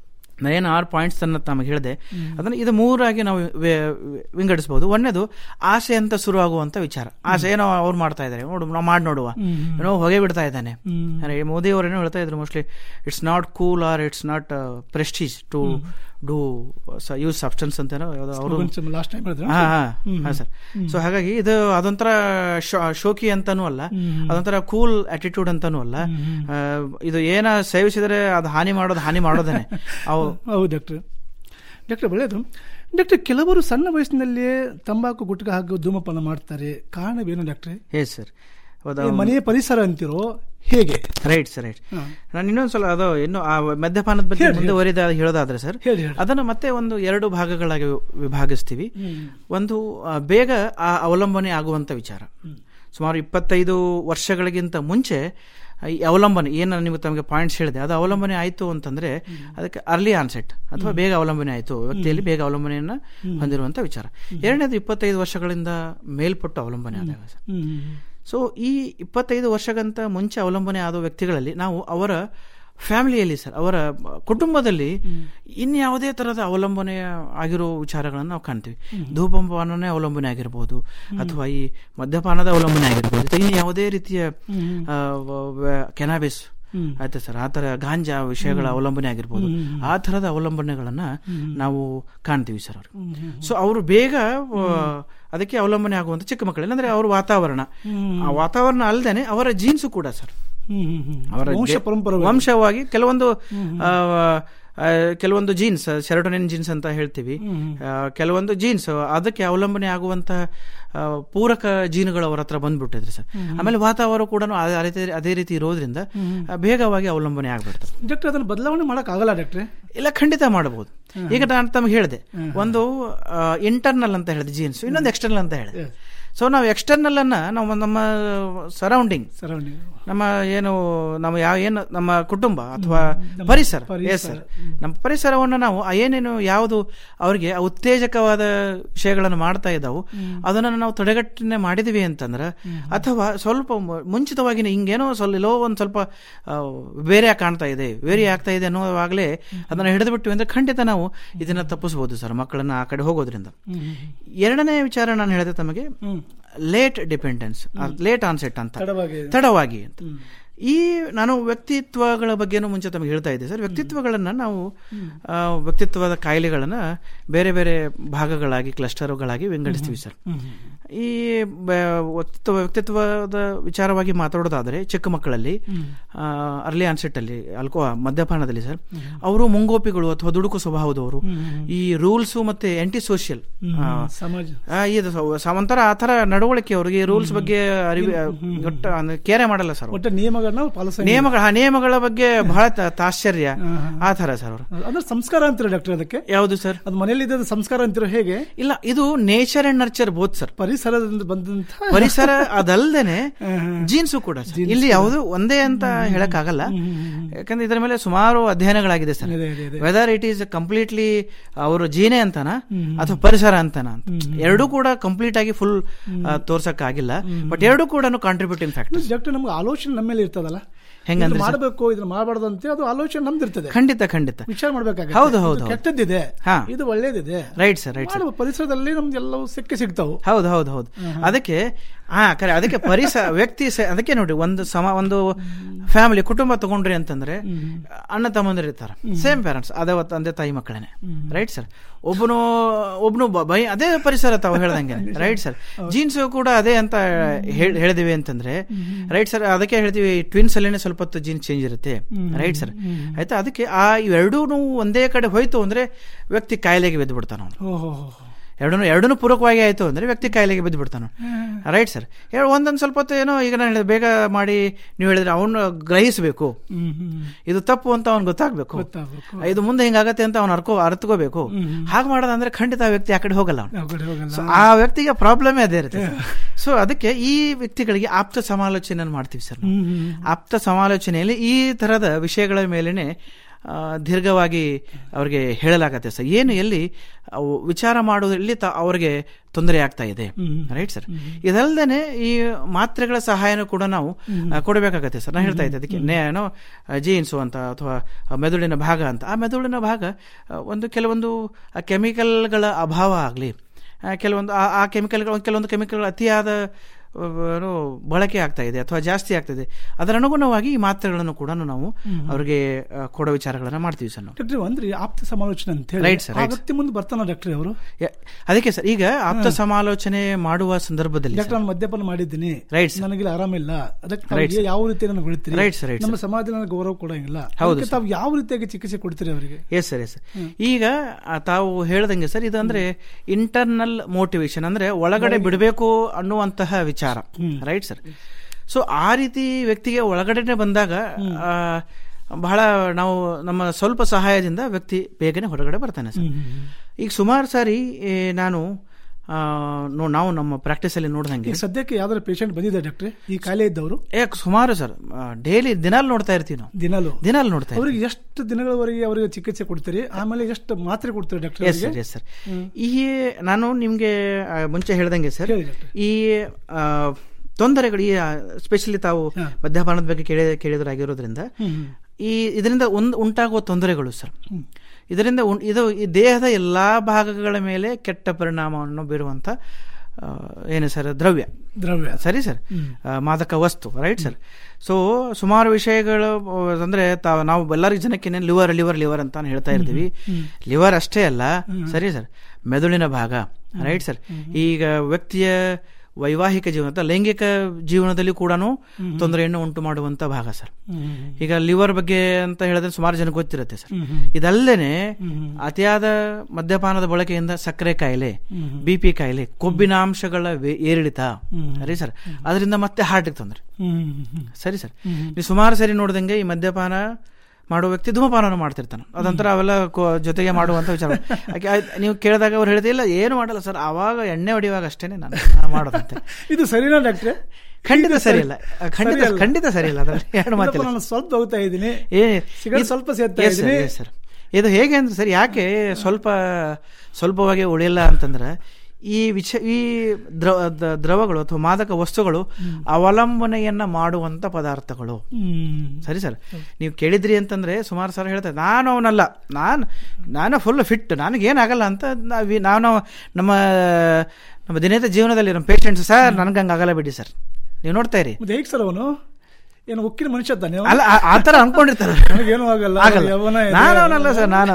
ಏನು ಆರು ಪಾಯಿಂಟ್ಸ್ ಅನ್ನ ತಮಗೆ ಹೇಳಿದೆ ಅದನ್ನ ಇದು ಮೂರಾಗಿ ನಾವು ವಿ- ವಿ- ವಿಂಗಡಿಸಬಹುದು ಒಂದನೇದು ಆಸೆ ಅಂತ ಶುರುವಾಗುವಂತ ವಿಚಾರ ಆಸೆ ಏನೋ ಅವ್ರು ಮಾಡ್ತಾ ಇದ್ದಾರೆ ನೋಡು ನಾವು ಮಾಡಿ ನೋಡುವ
ಹ್ಮ್.
ಏನೋ ಹೊಗೆ ಬಿಡ್ತಾ ಇದ್ದಾನೆ
ಹ್ಮ್.
ಅರೆ, ಮೋದಿ ಅವರೇನೋ ಹೇಳ್ತಾ ಇದ್ರು mostly it's not cool or it's not prestige to do use substance ಅಂತೇನೋ ಯಾವ್ದೋ ಅವರು
Slogans last time ಹೇಳಿದ್ರು.
ಹಾ ಹಾ
ಹ್ಮ್.
ಹಾ ಸರ್
ಹ್ಮ್.
ಸೊ ಹಾಗಾಗಿ ಇದು ಅದೊಂಥರ ಶೋ- ಶೋಕಿ ಅಂತಾನೂ ಅಲ್ಲ
ಹ್ಮ್.
ಅದೊಂಥರ ಕೂಲ್ ಆಟಿಟ್ಯೂಡ್ ಅಂತಾನೂ ಅಲ್ಲ
ಹ್ಮ್.
ಆ, ಇದು ಏನ ಸೇವಿಸಿದ್ರೆ ಅದು ಹಾನಿ ಮಾಡೋದು ಹಾನಿ ಮಾಡೋದೇನೆ ಅವು
ಹೌದು ಡಾಕ್ಟರ್ ಡಾಕ್ಟರ್ ಒಳ್ಳೆಯದು ಡಾಕ್ಟರ್ ಕೆಲವರು ಸಣ್ಣ ವಯಸ್ಸಿನಲ್ಲಿಯೇ ತಂಬಾಕು ಗುಟ್ಕ ಹಾಗೂ ಧೂಮಪಾನ ಮಾಡ್ತಾರೆ ಕಾರಣವೇನು ಡಾಕ್ಟ್ರೆ
ಹೇ ಸರ್
ಈ ಮನೆಯ ಪರಿಸರ ಅಂತಿರೋ ಹೇಗೆ
ರೈಟ್ ಸರ್ ರೈಟ್
ಹಾ.
ನಾನು ಇನ್ನೊಂದ್ಸಲ ಅದು ಇನ್ನು ಆ ಮದ್ಯಪಾನದ ಬಗ್ಗೆ
ಹೇಳಿ, ಹೇಳಿ.
ಮುಂದುವರಿದ ಹೇಳೋದಾದ್ರೆ ಸರ್
ಹೇಳಿ, ಹೇಳಿ.
ಅದನ್ನು ಮತ್ತೆ ಒಂದು ಎರಡು ಭಾಗಗಳಾಗಿ ವಿಭಾಗಿಸ್ತೀವಿ
ಹ್ಮ್.
ಒಂದು ಆ, ಬೇಗ ಆ ಅವಲಂಬನೆ ಆಗುವಂತ ವಿಚಾರ ಸುಮಾರು ಇಪ್ಪತ್ತೈದು ವರ್ಷಗಳಿಗಿಂತ ಮುಂಚೆ ಈ ಅವಲಂಬನೆ ಏನು ನೀವು ತಮಗೆ ಪಾಯಿಂಟ್ಸ್ ಹೇಳಿದೆ ಅದು ಅವಲಂಬನೆ ಆಯಿತು ಅಂತಂದ್ರೆ ಅದಕ್ಕೆ ಅರ್ಲಿ ಆನ್ಸೆಟ್ ಅಥವಾ ಬೇಗ ಅವಲಂಬನೆ ಆಯಿತು ವ್ಯಕ್ತಿಯಲ್ಲಿ ಬೇಗ ಅವಲಂಬನೆಯನ್ನ ಹೊಂದಿರುವಂತ ವಿಚಾರ ಎರಡನೇದು ಇಪ್ಪತ್ತೈದು ವರ್ಷಗಳಿಂದ ಮೇಲ್ಪಟ್ಟು ಅವಲಂಬನೆ ಆದಾಗ ಸರ್
ಹ್ಮ್.
ಸೊ ಈ ಇಪ್ಪತ್ತೈದು ವರ್ಷಗಂತ ಮುಂಚೆ ಅವಲಂಬನೆ ಆದ ವ್ಯಕ್ತಿಗಳಲ್ಲಿ ನಾವು ಅವರ ಫ್ಯಾಮಿಲಿಯಲ್ಲಿ ಸರ್ ಅವರ ಕುಟುಂಬದಲ್ಲಿ ಇನ್ಯಾವುದೇ ತರಹದ ಅವಲಂಬನೆ ಆಗಿರೋ ವಿಚಾರಗಳನ್ನು ನಾವು ಕಾಣ್ತೀವಿ ಧೂಮಪಾನನೇ ಅವಲಂಬನೆ ಆಗಿರ್ಬೋದು ಅಥವಾ ಈ ಮದ್ಯಪಾನದ ಅವಲಂಬನೆ ಆಗಿರ್ಬೋದು ಅಥವಾ ಇನ್ನು ಯಾವುದೇ ರೀತಿಯ ಕೆನಾಬಿಸ್ ಆಯ್ತಾ ಸರ್ ಆ ತರ ಗಾಂಜಾ ವಿಷಯಗಳ ಅವಲಂಬನೆ ಆಗಿರ್ಬೋದು ಆ ತರದ ಅವಲಂಬನೆಗಳನ್ನ ನಾವು ಕಾಣ್ತೀವಿ ಸರ್ ಅವರು ಸೊ ಅವರು ಬೇಗ ಆ, ಅದಕ್ಕೆ ಅವಲಂಬನೆ ಆಗುವಂತ ಚಿಕ್ಕ ಮಕ್ಕಳಲ್ಲಿ ಅಂದ್ರೆ ಅವ್ರ ವಾತಾವರಣ ಆ ವಾತಾವರಣ ಅಲ್ಲದೇನೆ ಅವರ ಜೀನ್ಸು ಕೂಡ ಸರ್ ಅವರ
ವಂಶ
ದೇ-
ಪರಂಪರೆ
ವಂಶವಾಗಿ ಕೆಲವೊಂದು ಆ, ಆ, ಕೆಲವೊಂದು ಜೀನ್ಸ್ ಸೆರೋಟೋನಿನ್ ಜೀನ್ಸ್ ಅಂತ ಹೇಳ್ತೀವಿ ಆ, ಕೆಲವೊಂದು ಜೀನ್ಸ್ ಅದಕ್ಕೆ ಅವಲಂಬನೆ ಆಗುವಂತ ಆ, ಪೂರಕ ಜೀನ್ಗಳು ಅವರ ಹತ್ರ ಬಂದ್ಬಿಟ್ಟಿದ್ರೆ ಸರ್ ಆಮೇಲೆ ವಾತಾವರಣ ಕೂಡ ಅದೇ ರೀತಿ- ಅದೇ ರೀತಿ ಇರೋದ್ರಿಂದ ಆ, ಬೇಗವಾಗಿ ಅವಲಂಬನೆ ಆಗ್ಬಿಡ್ತದೆ
ಡಾಕ್ಟರ್ ಅದನ್ನ ಬದಲಾವಣೆ ಮಾಡಕ್ ಆಗಲ್ಲ ಡಾಕ್ಟ್ರೆ
ಇಲ್ಲ ಖಂಡಿತ ಮಾಡಬಹುದು ಈಗ ನಾನು ತಮಗೆ ಹೇಳಿದೆ ಒಂದು ಇಂಟರ್ನಲ್ ಅಂತ ಹೇಳಿದೆ ಜೀನ್ಸ್ ಇನ್ನೊಂದು ಎಕ್ಸ್ಟರ್ನಲ್ ಅಂತ ಹೇಳಿದೆ ಸೊ ನಾವು ಎಕ್ಸ್ಟರ್ನಲ್ ಅನ್ನ ನಾವು ನಮ್ಮ ಸರೌಂಡಿಂಗ್
ಸರೌಂಡಿಂಗ್
ನಮ್ಮ ಏನು ನಮ್ಮ ಯಾವ ಏನು ನಮ್ಮ ಕುಟುಂಬ ಅಥವಾ ಪರಿಸರ ಎಸ್ ಸರ್ ನಮ್ಮ ಪರಿಸರವನ್ನು ನಾವು ಆ ಏನೇನು ಯಾವುದು ಅವರಿಗೆ ಉತ್ತೇಜಕವಾದ ವಿಷಯಗಳನ್ನು ಮಾಡ್ತಾ ಇದ್ದಾವು ಅದನ್ನು ನಾವು ತಡೆಗಟ್ಟನೆ ಮಾಡಿದೀವಿ ಅಂತಂದ್ರೆ ಅಥವಾ ಸ್ವಲ್ಪ ಮು- ಮುಂಚಿತವಾಗಿ ಹಿಂಗೇನೋ ಸ್ವಲ್ಪ ಎಲ್ಲೋ ಒಂದು ಸ್ವಲ್ಪ ಆ, ಬೇರೆ ಕಾಣ್ತಾ ಇದೆ ವೇರಿ ಆಗ್ತಾ ಇದೆ ಅನ್ನೋವಾಗಲೇ ಅದನ್ನು ಹಿಡಿದು ಬಿಟ್ಟು ಅಂದ್ರೆ ಖಂಡಿತ ನಾವು ಇದನ್ನ ತಪ್ಪಿಸಬಹುದು ಸರ್ ಮಕ್ಕಳನ್ನ ಆ ಕಡೆ ಹೋಗೋದ್ರಿಂದ ಎರಡನೇ ವಿಚಾರ ನಾನು ಹೇಳಿದೆ ತಮಗೆ ಲೇಟ್ ಡಿಪೆಂಡೆನ್ಸ್ ಲೇಟ್ ಆನ್ಸೆಟ್ ಅಂತ
ತಡವಾಗಿ.
ತಡವಾಗಿ ಅಂತ ಈ ನಾನು ವ್ಯಕ್ತಿತ್ವಗಳ ಬಗ್ಗೆನೂ ಮುಂಚೆ ತಮಗೆ ಹೇಳ್ತಾ ಇದ್ದೆ ಸರ್ ವ್ಯಕ್ತಿತ್ವಗಳನ್ನ ನಾವು ಆ, ವ್ಯಕ್ತಿತ್ವದ ಕಾಯಿಲೆಗಳನ್ನ ಬೇರೆ ಬೇರೆ ಭಾಗಗಳಾಗಿ ಕ್ಲಸ್ಟರ್ಗಳಾಗಿ ವಿಂಗಡಿಸ್ತೀವಿ ಸರ್ ಈ ಬ- ವ್ಯಕ್ತಿತ್ವ ವ್ಯಕ್ತಿತ್ವದ ವಿಚಾರವಾಗಿ ಮಾತಾಡೋದಾದ್ರೆ ಚಿಕ್ಕ ಮಕ್ಕಳಲ್ಲಿ ಅರ್ಲಿ ಆನ್ಸೆಟ್ ಅಲ್ಲಿ ಅಲ್ಕೋ ಮದ್ಯಪಾನದಲ್ಲಿ ಸರ್ ಅವರು ಮುಂಗೋಪಿಗಳು ಅಥವಾ ದುಡುಕು ಸ್ವಭಾವದವರು ಈ ರೂಲ್ಸ್ ಮತ್ತೆ ಆಂಟಿ ಸೋಷಿಯಲ್
ಸಮಾಜ
ಇದು ಸ- ಸ- ಒಂಥರ ಆ ತರ ನಡವಳಿಕೆ ಅವ್ರಿಗೆ ರೂಲ್ಸ್ ಬಗ್ಗೆ ಅರಿವಿ ಒಟ್ಟ ಕೇರೆ ಮಾಡಲ್ಲ ಸರ್
ಒಟ್ಟ ನಿಯಮಗಳನ್ನ ಪಾಲಿಸ
ನಿಯಮಗಳ ಆ ನಿಯಮಗಳ ಬಗ್ಗೆ ಬಹಳ ತ- ತಾಶ್ಚರ್ಯ ಆ ತರ ಸರ್ ಅವರು
ಅಂದ್ರೆ ಸಂಸ್ಕಾರ ಅಂತೀರ ಡಾಕ್ಟರ್ ಅದಕ್ಕೆ
ಯಾವುದು ಸರ್
ಅದು ಮನೇಲಿ ಇದ್ದ ಸಂಸ್ಕಾರ ಅಂತೀರೋ ಹೇಗೆ
ಇಲ್ಲ ಇದು nature and nurture both sir
ಪರಿಸರದಿಂದ ಬಂದಂತ
ಪರಿಸರ ಅದಲ್ದೇನೆ ಜೀನ್ಸು ಕೂಡ sir. ಇಲ್ಲಿ ಯಾವುದು ಒಂದೇ ಅಂತ ಹೇಳಕ್ ಆಗಲ್ಲ ಯಾಕಂದ್ರೆ ಇದರ ಮೇಲೆ ಸುಮಾರು ಅಧ್ಯಯನಗಳಾಗಿದೆ sir whether it is completely ಅವರು ಜೀನೆ ಅಂತನಾ ಅಥವಾ ಪರಿಸರ ಅಂತನಾ ಅಂತ ಎರಡೂ ಕೂಡ ಕಂಪ್ಲೀಟ್ ಆಗಿ ಫುಲ್ ತೋರ್ಸಕ್ ಆಗಿಲ್ಲ ಬಟ್ ಎರಡೂ ಕೂಡ ಕಾಂಟ್ರಿಬ್ಯೂಟಿಂಗ್ ಫ್ಯಾಕ್ಟರ್
ಡಾಕ್ಟರ್ ನಮ್ಗೆ ಆಲೋಚನೆ ನಮ್ಮ ಮೇಲೆ ಇರ್ತದಲ್ಲ
ಹೆಂಗಂದ್ರೆ
ಇದನ್ನ
ಸರ್?
ಮಾಡಬೇಕು ಇದನ್ನ ಮಾಡಬಾರ್ದು ಅಂತ ಅದು ಆಲೋಚನೆ ನಮ್ದು ಇರ್ತದೆ
ಖಂಡಿತ ಖಂಡಿತ
ವಿಚಾರ ಮಾಡ್ಬೇಕಾಗುತ್ತೆ
ಹೌದು,
ಇದು
ಹೌದು, ಹೌದು.
ಕೆಟ್ಟದ್ದಿದೆ
ಹಾ.
ಇದು ಒಳ್ಳೇದಿದೆ
ರೈಟ್ ಸರ್ ರೈಟ್ ಸರ್
ಮಾಡುವ ಪರಿಸರದಲ್ಲಿ ನಮ್ಗೆಲ್ಲವೂ ಸಿಕ್ಕಿ ಸಿಗ್ತಾವು
ಹೌದು ಹೌದು ಹೌದು ಅದಕ್ಕೆ ಹಾ ಕರೆ ಅದಕ್ಕೆ ಪರಿಸರ ವ್ಯಕ್ತಿ ಸ- ಅದಕ್ಕೆ ನೋಡಿ ಒಂದು ಸಮ ಒಂದು ಫ್ಯಾಮಿಲಿ ಕುಟುಂಬ ತಗೊಂಡ್ರಿ ಅಂತಂದ್ರೆ ಅಣ್ಣ ತಮ್ಮಂದಿರು ಇರ್ತಾರೆ ಸೇಮ್ ಪೇರೆಂಟ್ಸ್ ಅದೇ ಅವತ್ತು ತಂದೆ ತಾಯಿ ಮಕ್ಕಳೇನೆ ರೈಟ್ ಸರ್ ಒಬ್ಬನು ಒಬ್ನು ಬ- ಬೈ ಅದೇ ಪರಿಸರ ತಾವು ಹೇಳ್ದಂಗೆ ರೈಟ್ ಸರ್ ಜೀನ್ಸ್ ಕೂಡ ಅದೇ ಅಂತ ಹೇಳ್- ಹೇಳಿದಿವಿ ಅಂತಂದ್ರೆ ರೈಟ್ ಸರ್ ಅದಕ್ಕೆ ಹೇಳ್ತೀವಿ ಟ್ವಿನ್ಸ್ ಅಲ್ಲೇನೆ ಸ್ವಲ್ಪ ಹೊತ್ತು ಜೀನ್ಸ್ ಚೇಂಜ್ ಇರುತ್ತೆ ರೈಟ್ ಸರ್ ಆಯ್ತಾ ಅದಕ್ಕೆ ಆ ಇವೆರಡೂ ಒಂದೇ ಕಡೆ ಹೋಯ್ತು ಅಂದ್ರೆ ವ್ಯಕ್ತಿ ಕಾಯಿಲೆಗೆ ಬಿದ್ದು ಬಿಡ್ತಾನ ಅವನು
ಓಹೋ
ಎರಡೂ ಎರಡೂ ಪೂರಕವಾಗಿ ಆಯ್ತು ಅಂದ್ರೆ ವ್ಯಕ್ತಿ ಕಾಯಿಲೆಗೆ ಬಿದ್ದು ಬಿಡ್ತಾನೆ ರೈಟ್ ಸರ್ ಒಂದೊಂದು ಸ್ವಲ್ಪ ಹೊತ್ತು ಏನೋ ಈಗ ನಾನು ಹೇಳಿದೆ ಬೇಗ ಮಾಡಿ ನೀವು ಹೇಳಿದ್ರೆ ಅವನು ಗ್ರಹಿಸಬೇಕು ಇದು ತಪ್ಪು ಅಂತ ಅವ್ನು ಗೊತ್ತಾಗ್ಬೇಕು ಇದು ಮುಂದೆ ಹಿಂಗಾಗತ್ತೆ ಅಂತ ಅವ್ನು ಅರ್ಕೋ ಅರ್ಥಕೋಬೇಕು ಹಾಗೆ ಮಾಡೋದಂದ್ರೆ ಖಂಡಿತ ಆ ವ್ಯಕ್ತಿ ಆ ಕಡೆ ಹೋಗಲ್ಲ ಅವ್ನು
ಆ ಕಡೆ ಹೋಗಲ್ಲ.
So, ಆ ವ್ಯಕ್ತಿಗೆ ಪ್ರಾಬ್ಲಮೇ ಅದೇ ಇರುತ್ತೆ ಸೊ ಅದಕ್ಕೆ ಈ ವ್ಯಕ್ತಿಗಳಿಗೆ ಆಪ್ತ ಸಮಾಲೋಚನೆ ಮಾಡ್ತೀವಿ ಸರ್ ನಾವು. ಆಪ್ತ ಸಮಾಲೋಚನೆಯಲ್ಲಿ ಈ ತರದ ವಿಷಯಗಳ ಮೇಲೇನೆ ಆ, ದೀರ್ಘವಾಗಿ ಅವ್ರಿಗೆ ಹೇಳಲಾಗತ್ತೆ ಸರ್ ಏನು ಎಲ್ಲಿ ಅವು ವಿಚಾರ ಮಾಡೋದ್ರಲ್ಲಿ ತ ಅವ್ರಿಗೆ ತೊಂದರೆ ಆಗ್ತಾ ಇದೆ ರೈಟ್ ಸರ್ ಇದಲ್ದೇನೆ ಈ ಮಾತ್ರೆಗಳ ಸಹಾಯನೂ ಕೂಡ ನಾವು ಆ, ಕೊಡಬೇಕಾಗತ್ತೆ ಸರ್ ನಾನು ಹೇಳ್ತಾ ಇದ್ದೆ ಅದಕ್ಕೆ ನೇ- ಏನೋ ಜೀನ್ಸು ಅಂತ ಅಥವಾ ಮೆದುಳಿನ ಭಾಗ ಅಂತ ಆ ಮೆದುಳಿನ ಭಾಗ ಆ, ಒಂದು ಕೆಲವೊಂದು ಕೆಮಿಕಲ್ಗಳ ಅಭಾವ ಆಗಲಿ ಕೆಲವೊಂದು ಆ- ಆ ಕೆಮಿಕಲ್ಗಳು ಕೆಲವೊಂದು ಕೆಮಿಕಲ್ ಅತಿಯಾದ ಆ, ಏನು ಬಳಕೆ ಆಗ್ತಾ ಇದೆ ಅಥವಾ ಜಾಸ್ತಿ ಆಗ್ತಾ ಇದೆ ಅದರ ಅನುಗುಣವಾಗಿ ಈ ಮಾತ್ರೆಗಳನ್ನು ಕೂಡ ನಾವು ಅವರಿಗೆ ಆ, ಕೊಡೋ ವಿಚಾರಗಳನ್ನ ಮಾಡ್ತೀವಿ ಸರ್ ನಾವು
ಡಾಕ್ಟ್ರಿ ಅಂದ್ರೆ ಆಪ್ತ ಸಮಾಲೋಚನೆ ಅಂತ ಹೇಳಿ
Right, sir, right,
ಅಗತ್ಯ ಮುಂದೆ ಬರ್ತಾನ ಡಾಕ್ಟ್ರಿ ಅವರು
ಯ- ಅದಕ್ಕೆ ಸರ್ ಈಗ ಆಪ್ತ ಸಮಾಲೋಚನೆ ಮಾಡುವ ಸಂದರ್ಭದಲ್ಲಿ
ಡಾಕ್ಟರ್ ನಾನು ಮದ್ಯಪಾನ ಮಾಡಿದ್ದೀನಿ
Right, sir.
ನನಗೆ ಆರಾಮಿಲ್ಲ ಅದಕ್ಕೆ ತಾವು
Right, sir.
ಯಾವ ರೀತಿ ನನಗೆ ಹೊಳಿತೀರಿ
Right, sir, right,
ನಮ್ಮ
sir.
ಸಮಾಜ ನನಗೆ ಗೌರವ ಕೊಡಂಗಿಲ್ಲ
ಹೌದು,
ಅದಕ್ಕೆ
sir.
ತಾವು ಯಾವ ರೀತಿಯಾಗಿ ಚಿಕಿತ್ಸೆ ಕೊಡ್ತೀರಿ ಅವರಿಗೆ
ಎಸ್ ಸರ್ ಎಸ್ ಈಗ ಆ, ತಾವು ಹೇಳ್ದಂಗೆ ಸರ್ ಇದು ಅಂದ್ರೆ ಇಂಟರ್ನಲ್ ಮೋಟಿವೇಶನ್ ಅಂದ್ರೆ ಒಳಗಡೆ ಬಿಡಬೇಕು ಅನ್ನುವಂತಹ ವಿಚಾರ ರೈಟ್ ಸರ್ ಸೊ ಆ ರೀತಿ ವ್ಯಕ್ತಿಗೆ ಒಳಗಡೆನೆ ಬಂದಾಗ ಆ, ಬಹಳ ನಾವು ನಮ್ಮ ಸ್ವಲ್ಪ ಸಹಾಯದಿಂದ ವ್ಯಕ್ತಿ ಬೇಗನೆ ಹೊರಗಡೆ ಬರ್ತಾನೆ ಸರ್ ಈಗ ಸುಮಾರು ಸಾರಿ ಏ, ನಾನು ಆ, ನೋ- ನಾವು ನಮ್ಮ ಪ್ರಾಕ್ಟೀಸ್ ಅಲ್ಲಿ ನೋಡ್ದಂಗೆ
ಈಗ ಸದ್ಯಕ್ಕೆ ಯಾವ್ದಾದ್ರು ಪೇಷಂಟ್ ಬಂದಿದೆ ಡಾಕ್ಟ್ರೆ ಈ ಕಾಯಿಲೆ ಇದ್ದವರು
ಯಾಕೆ ಸುಮಾರು ಸರ್ ಡೈಲಿ ದಿನಾಲ್ ನೋಡ್ತಾ ಇರ್ತೀವಿ ನಾವು
ದಿನಾಲು
ದಿನಾಲ್ ನೋಡ್ತಾ ಇರ್ತೀವಿ.
ಅವ್ರಿಗೆ ಎಷ್ಟು ದಿನಗಳವರೆಗೆ ಅವರಿಗೆ ಚಿಕಿತ್ಸೆ ಕೊಡ್ತೀರಿ ಆಮೇಲೆ ಎಷ್ಟು ಮಾತ್ರೆ ಕೊಡ್ತೀರಿ doctor
yes sir yes sir ಈ ನಾನು ನಿಮ್ಗೆ ಆ, ಮುಂಚೆ ಹೇಳ್ದಂಗೆ ಸರ್ ಈ ಆ, ತೊಂದರೆಗಳು ಈ ಸ್ಪೆಷಲಿ ತಾವು ಮದ್ಯಪಾನದ ಬಗ್ಗೆ ಕೇಳಿ ಕೇಳಿದ್ರಾಗಿರೋದ್ರಿಂದ ಈ ಇದರಿಂದ ಒಂದು ಉಂಟಾಗುವ ತೊಂದರೆಗಳು ಸರ್ ಇದರಿಂದ ಉಂ- ಇದು ಈ ದೇಹದ ಎಲ್ಲಾ ಭಾಗಗಳ ಮೇಲೆ ಕೆಟ್ಟ ಪರಿಣಾಮವನ್ನು ಬೀರುವಂತ ಆ, ಏನು ಸರ್ ದ್ರವ್ಯ
ದ್ರವ್ಯ
ಸರಿ ಸರ್ ಆ, ಮಾದಕ ವಸ್ತು ರೈಟ್ ಸರ್ ಸೊ ಸುಮಾರು ವಿಷಯಗಳು ಆ, ಅಂದ್ರೆ ತಾವು ನಾವು ಎಲ್ಲರಿಗೂ ಜನಕ್ಕೆ ಲಿವರ್ ಲಿವರ್ ಲಿವರ್ ಅಂತ ಹೇಳ್ತಾ ಇರ್ತೀವಿ
ಹ್ಮ್.
ಲಿವರ್ ಅಷ್ಟೇ ಅಲ್ಲ
ಹ್ಮ್.
ಸರಿ ಸರ್ ಮೆದುಳಿನ ಭಾಗ ರೈಟ್ ಸರ್ ಈಗ ವ್ಯಕ್ತಿಯ ವೈವಾಹಿಕ ಜೀವನ ಅಥವಾ ಲೈಂಗಿಕ ಜೀವನದಲ್ಲಿ ಕೂಡ ತೊಂದರೆಯನ್ನು ಉಂಟು ಮಾಡುವಂತ ಭಾಗ ಸರ್ ಈಗ ಲಿವರ್ ಬಗ್ಗೆ ಅಂತ ಹೇಳಿದ್ರೆ ಸುಮಾರು ಜನ ಗೊತ್ತಿರುತ್ತೆ ಸರ್
ಹ್ಮ್, ಹ್ಮ್.
ಇದಲ್ಲದೆ
ಹ್ಮ್.
ಅತಿಯಾದ ಮದ್ಯಪಾನದ ಬಳಕೆಯಿಂದ ಸಕ್ಕರೆ ಕಾಯಿಲೆ
ಹ್ಮ್.
ಬಿ ಪಿ ಕಾಯಿಲೆ ಕೊಬ್ಬಿನಾಂಶಗಳ ವೇ- ಏರಿಳಿತ
ಹ್ಮ್.
ಸರಿ ಸರ್ ಅದರಿಂದ ಮತ್ತೆ ಹಾರ್ಟ್ಗೆ ತೊಂದರೆ
ಹ್ಮ್, ಹ್ಮ್.
ಸರಿ ಸರ್
ಹ್ಮ್.
ನೀವು ಸುಮಾರು ಸರಿ ನೋಡಿದಂಗೆ ಈ ಮದ್ಯಪಾನ ಮಾಡೋ ವ್ಯಕ್ತಿ ಧೂಮಪಾನವನ್ನು ಮಾಡ್ತಿರ್ತಾನೆ ಅದಂತರ ಅವೆಲ್ಲ ಕೊ- ಜೊತೆಗೆ ಮಾಡುವಂತ ವಿಚಾರ ಯಾಕೆ ಆಯ್ತ್ ನೀವು ಕೇಳಿದಾಗ ಅವ್ರು ಹೇಳಿದೆ ಇಲ್ಲ ಏನು ಮಾಡಲ್ಲ ಸರ್ ಅವಾಗ ಎಣ್ಣೆ ಹೊಡಿಯುವಾಗ ಅಷ್ಟೇನೆ ನಾನು ನಾನು ಮಾಡೋದಂತೆ
ಇದು ಸರಿನಾ ಡಾಕ್ಟ್ರೆ
ಖಂಡಿತ ಸರಿ ಇಲ್ಲ ಖಂಡಿತ
ಸರಿ ಅಲ್ಲ.
ಖಂಡಿತ ಸರಿ ಇಲ್ಲ ಅದ್ರಲ್ಲಿ ಎರಡು
ಇಲ್ಲಪ್ಪ,
ಮಾತಿಲ್ಲ
ನಾನು ಸ್ವಲ್ಪ ಹೋಗ್ತಾ ಇದ್ದೀನಿ
ಏ
ಸಿಗರೇಟ್
ಇದು-
ಸ್ವಲ್ಪ ಸೇರ್ತಾ
Yes, sir,
ಇದ್ದೀನಿ
yes, sir. ಇದು ಹೇಗೆ ಅಂದ್ರೆ ಸರ್ ಯಾಕೆ ಸ್ವಲ್ಪ ಸ್ವಲ್ಪವಾಗಿ ಉಳಿಯಲ್ಲ ಅಂತಂದ್ರೆ ಈ ವಿಷ ಈ ದ್ರವ ದ- ದ್ರವಗಳು ಅಥವಾ ಮಾದಕ ವಸ್ತುಗಳು ಅವಲಂಬನೆಯನ್ನ ಮಾಡುವಂತ ಪದಾರ್ಥಗಳು
ಹ್ಮ್.
ಸರಿ ಸರ್ ನೀವು ಕೇಳಿದ್ರಿ ಅಂತಂದ್ರೆ ಸುಮಾರು ಸರ್ ಹೇಳ್ತಾರೆ ನಾನು ಅವನಲ್ಲ ನಾನು ನಾನು ಫುಲ್ ಫಿಟ್ ನನಗೇನಾಗಲ್ಲ ಅಂತ ನಾವಿ- ನಾನು ನಮ್ಮ ನಮ್ಮ ದಿನದ ಜೀವನದಲ್ಲಿ ನಮ್ಮ ಪೇಷಂಟ್ಸ್ ಸರ್ ನನಗೆ ಹಂಗೆ ಆಗಲ್ಲ ಬಿಡಿ ಸರ್ ನೀವು ನೋಡ್ತಾ ಇರಿ
ಮತ್ತೆ ಹೇಗೆ ಸರ್ ಅವನು ಏನು ಉಕ್ಕಿನ ಮನುಷ್ಯ ತಾನೆ ಅವನು?
ಅಲ್ಲ ಆ- ಆ ಥರ ಅನ್ಕೊಂಡಿರ್ತಾರೆ
ನನಗೇನು ಆಗಲ್ಲ
ಆಗಲ್ಲ
ಯೌವನ ಇದೆ.
ನಾನು ಅವನಲ್ಲ ಸರ್ ನಾನು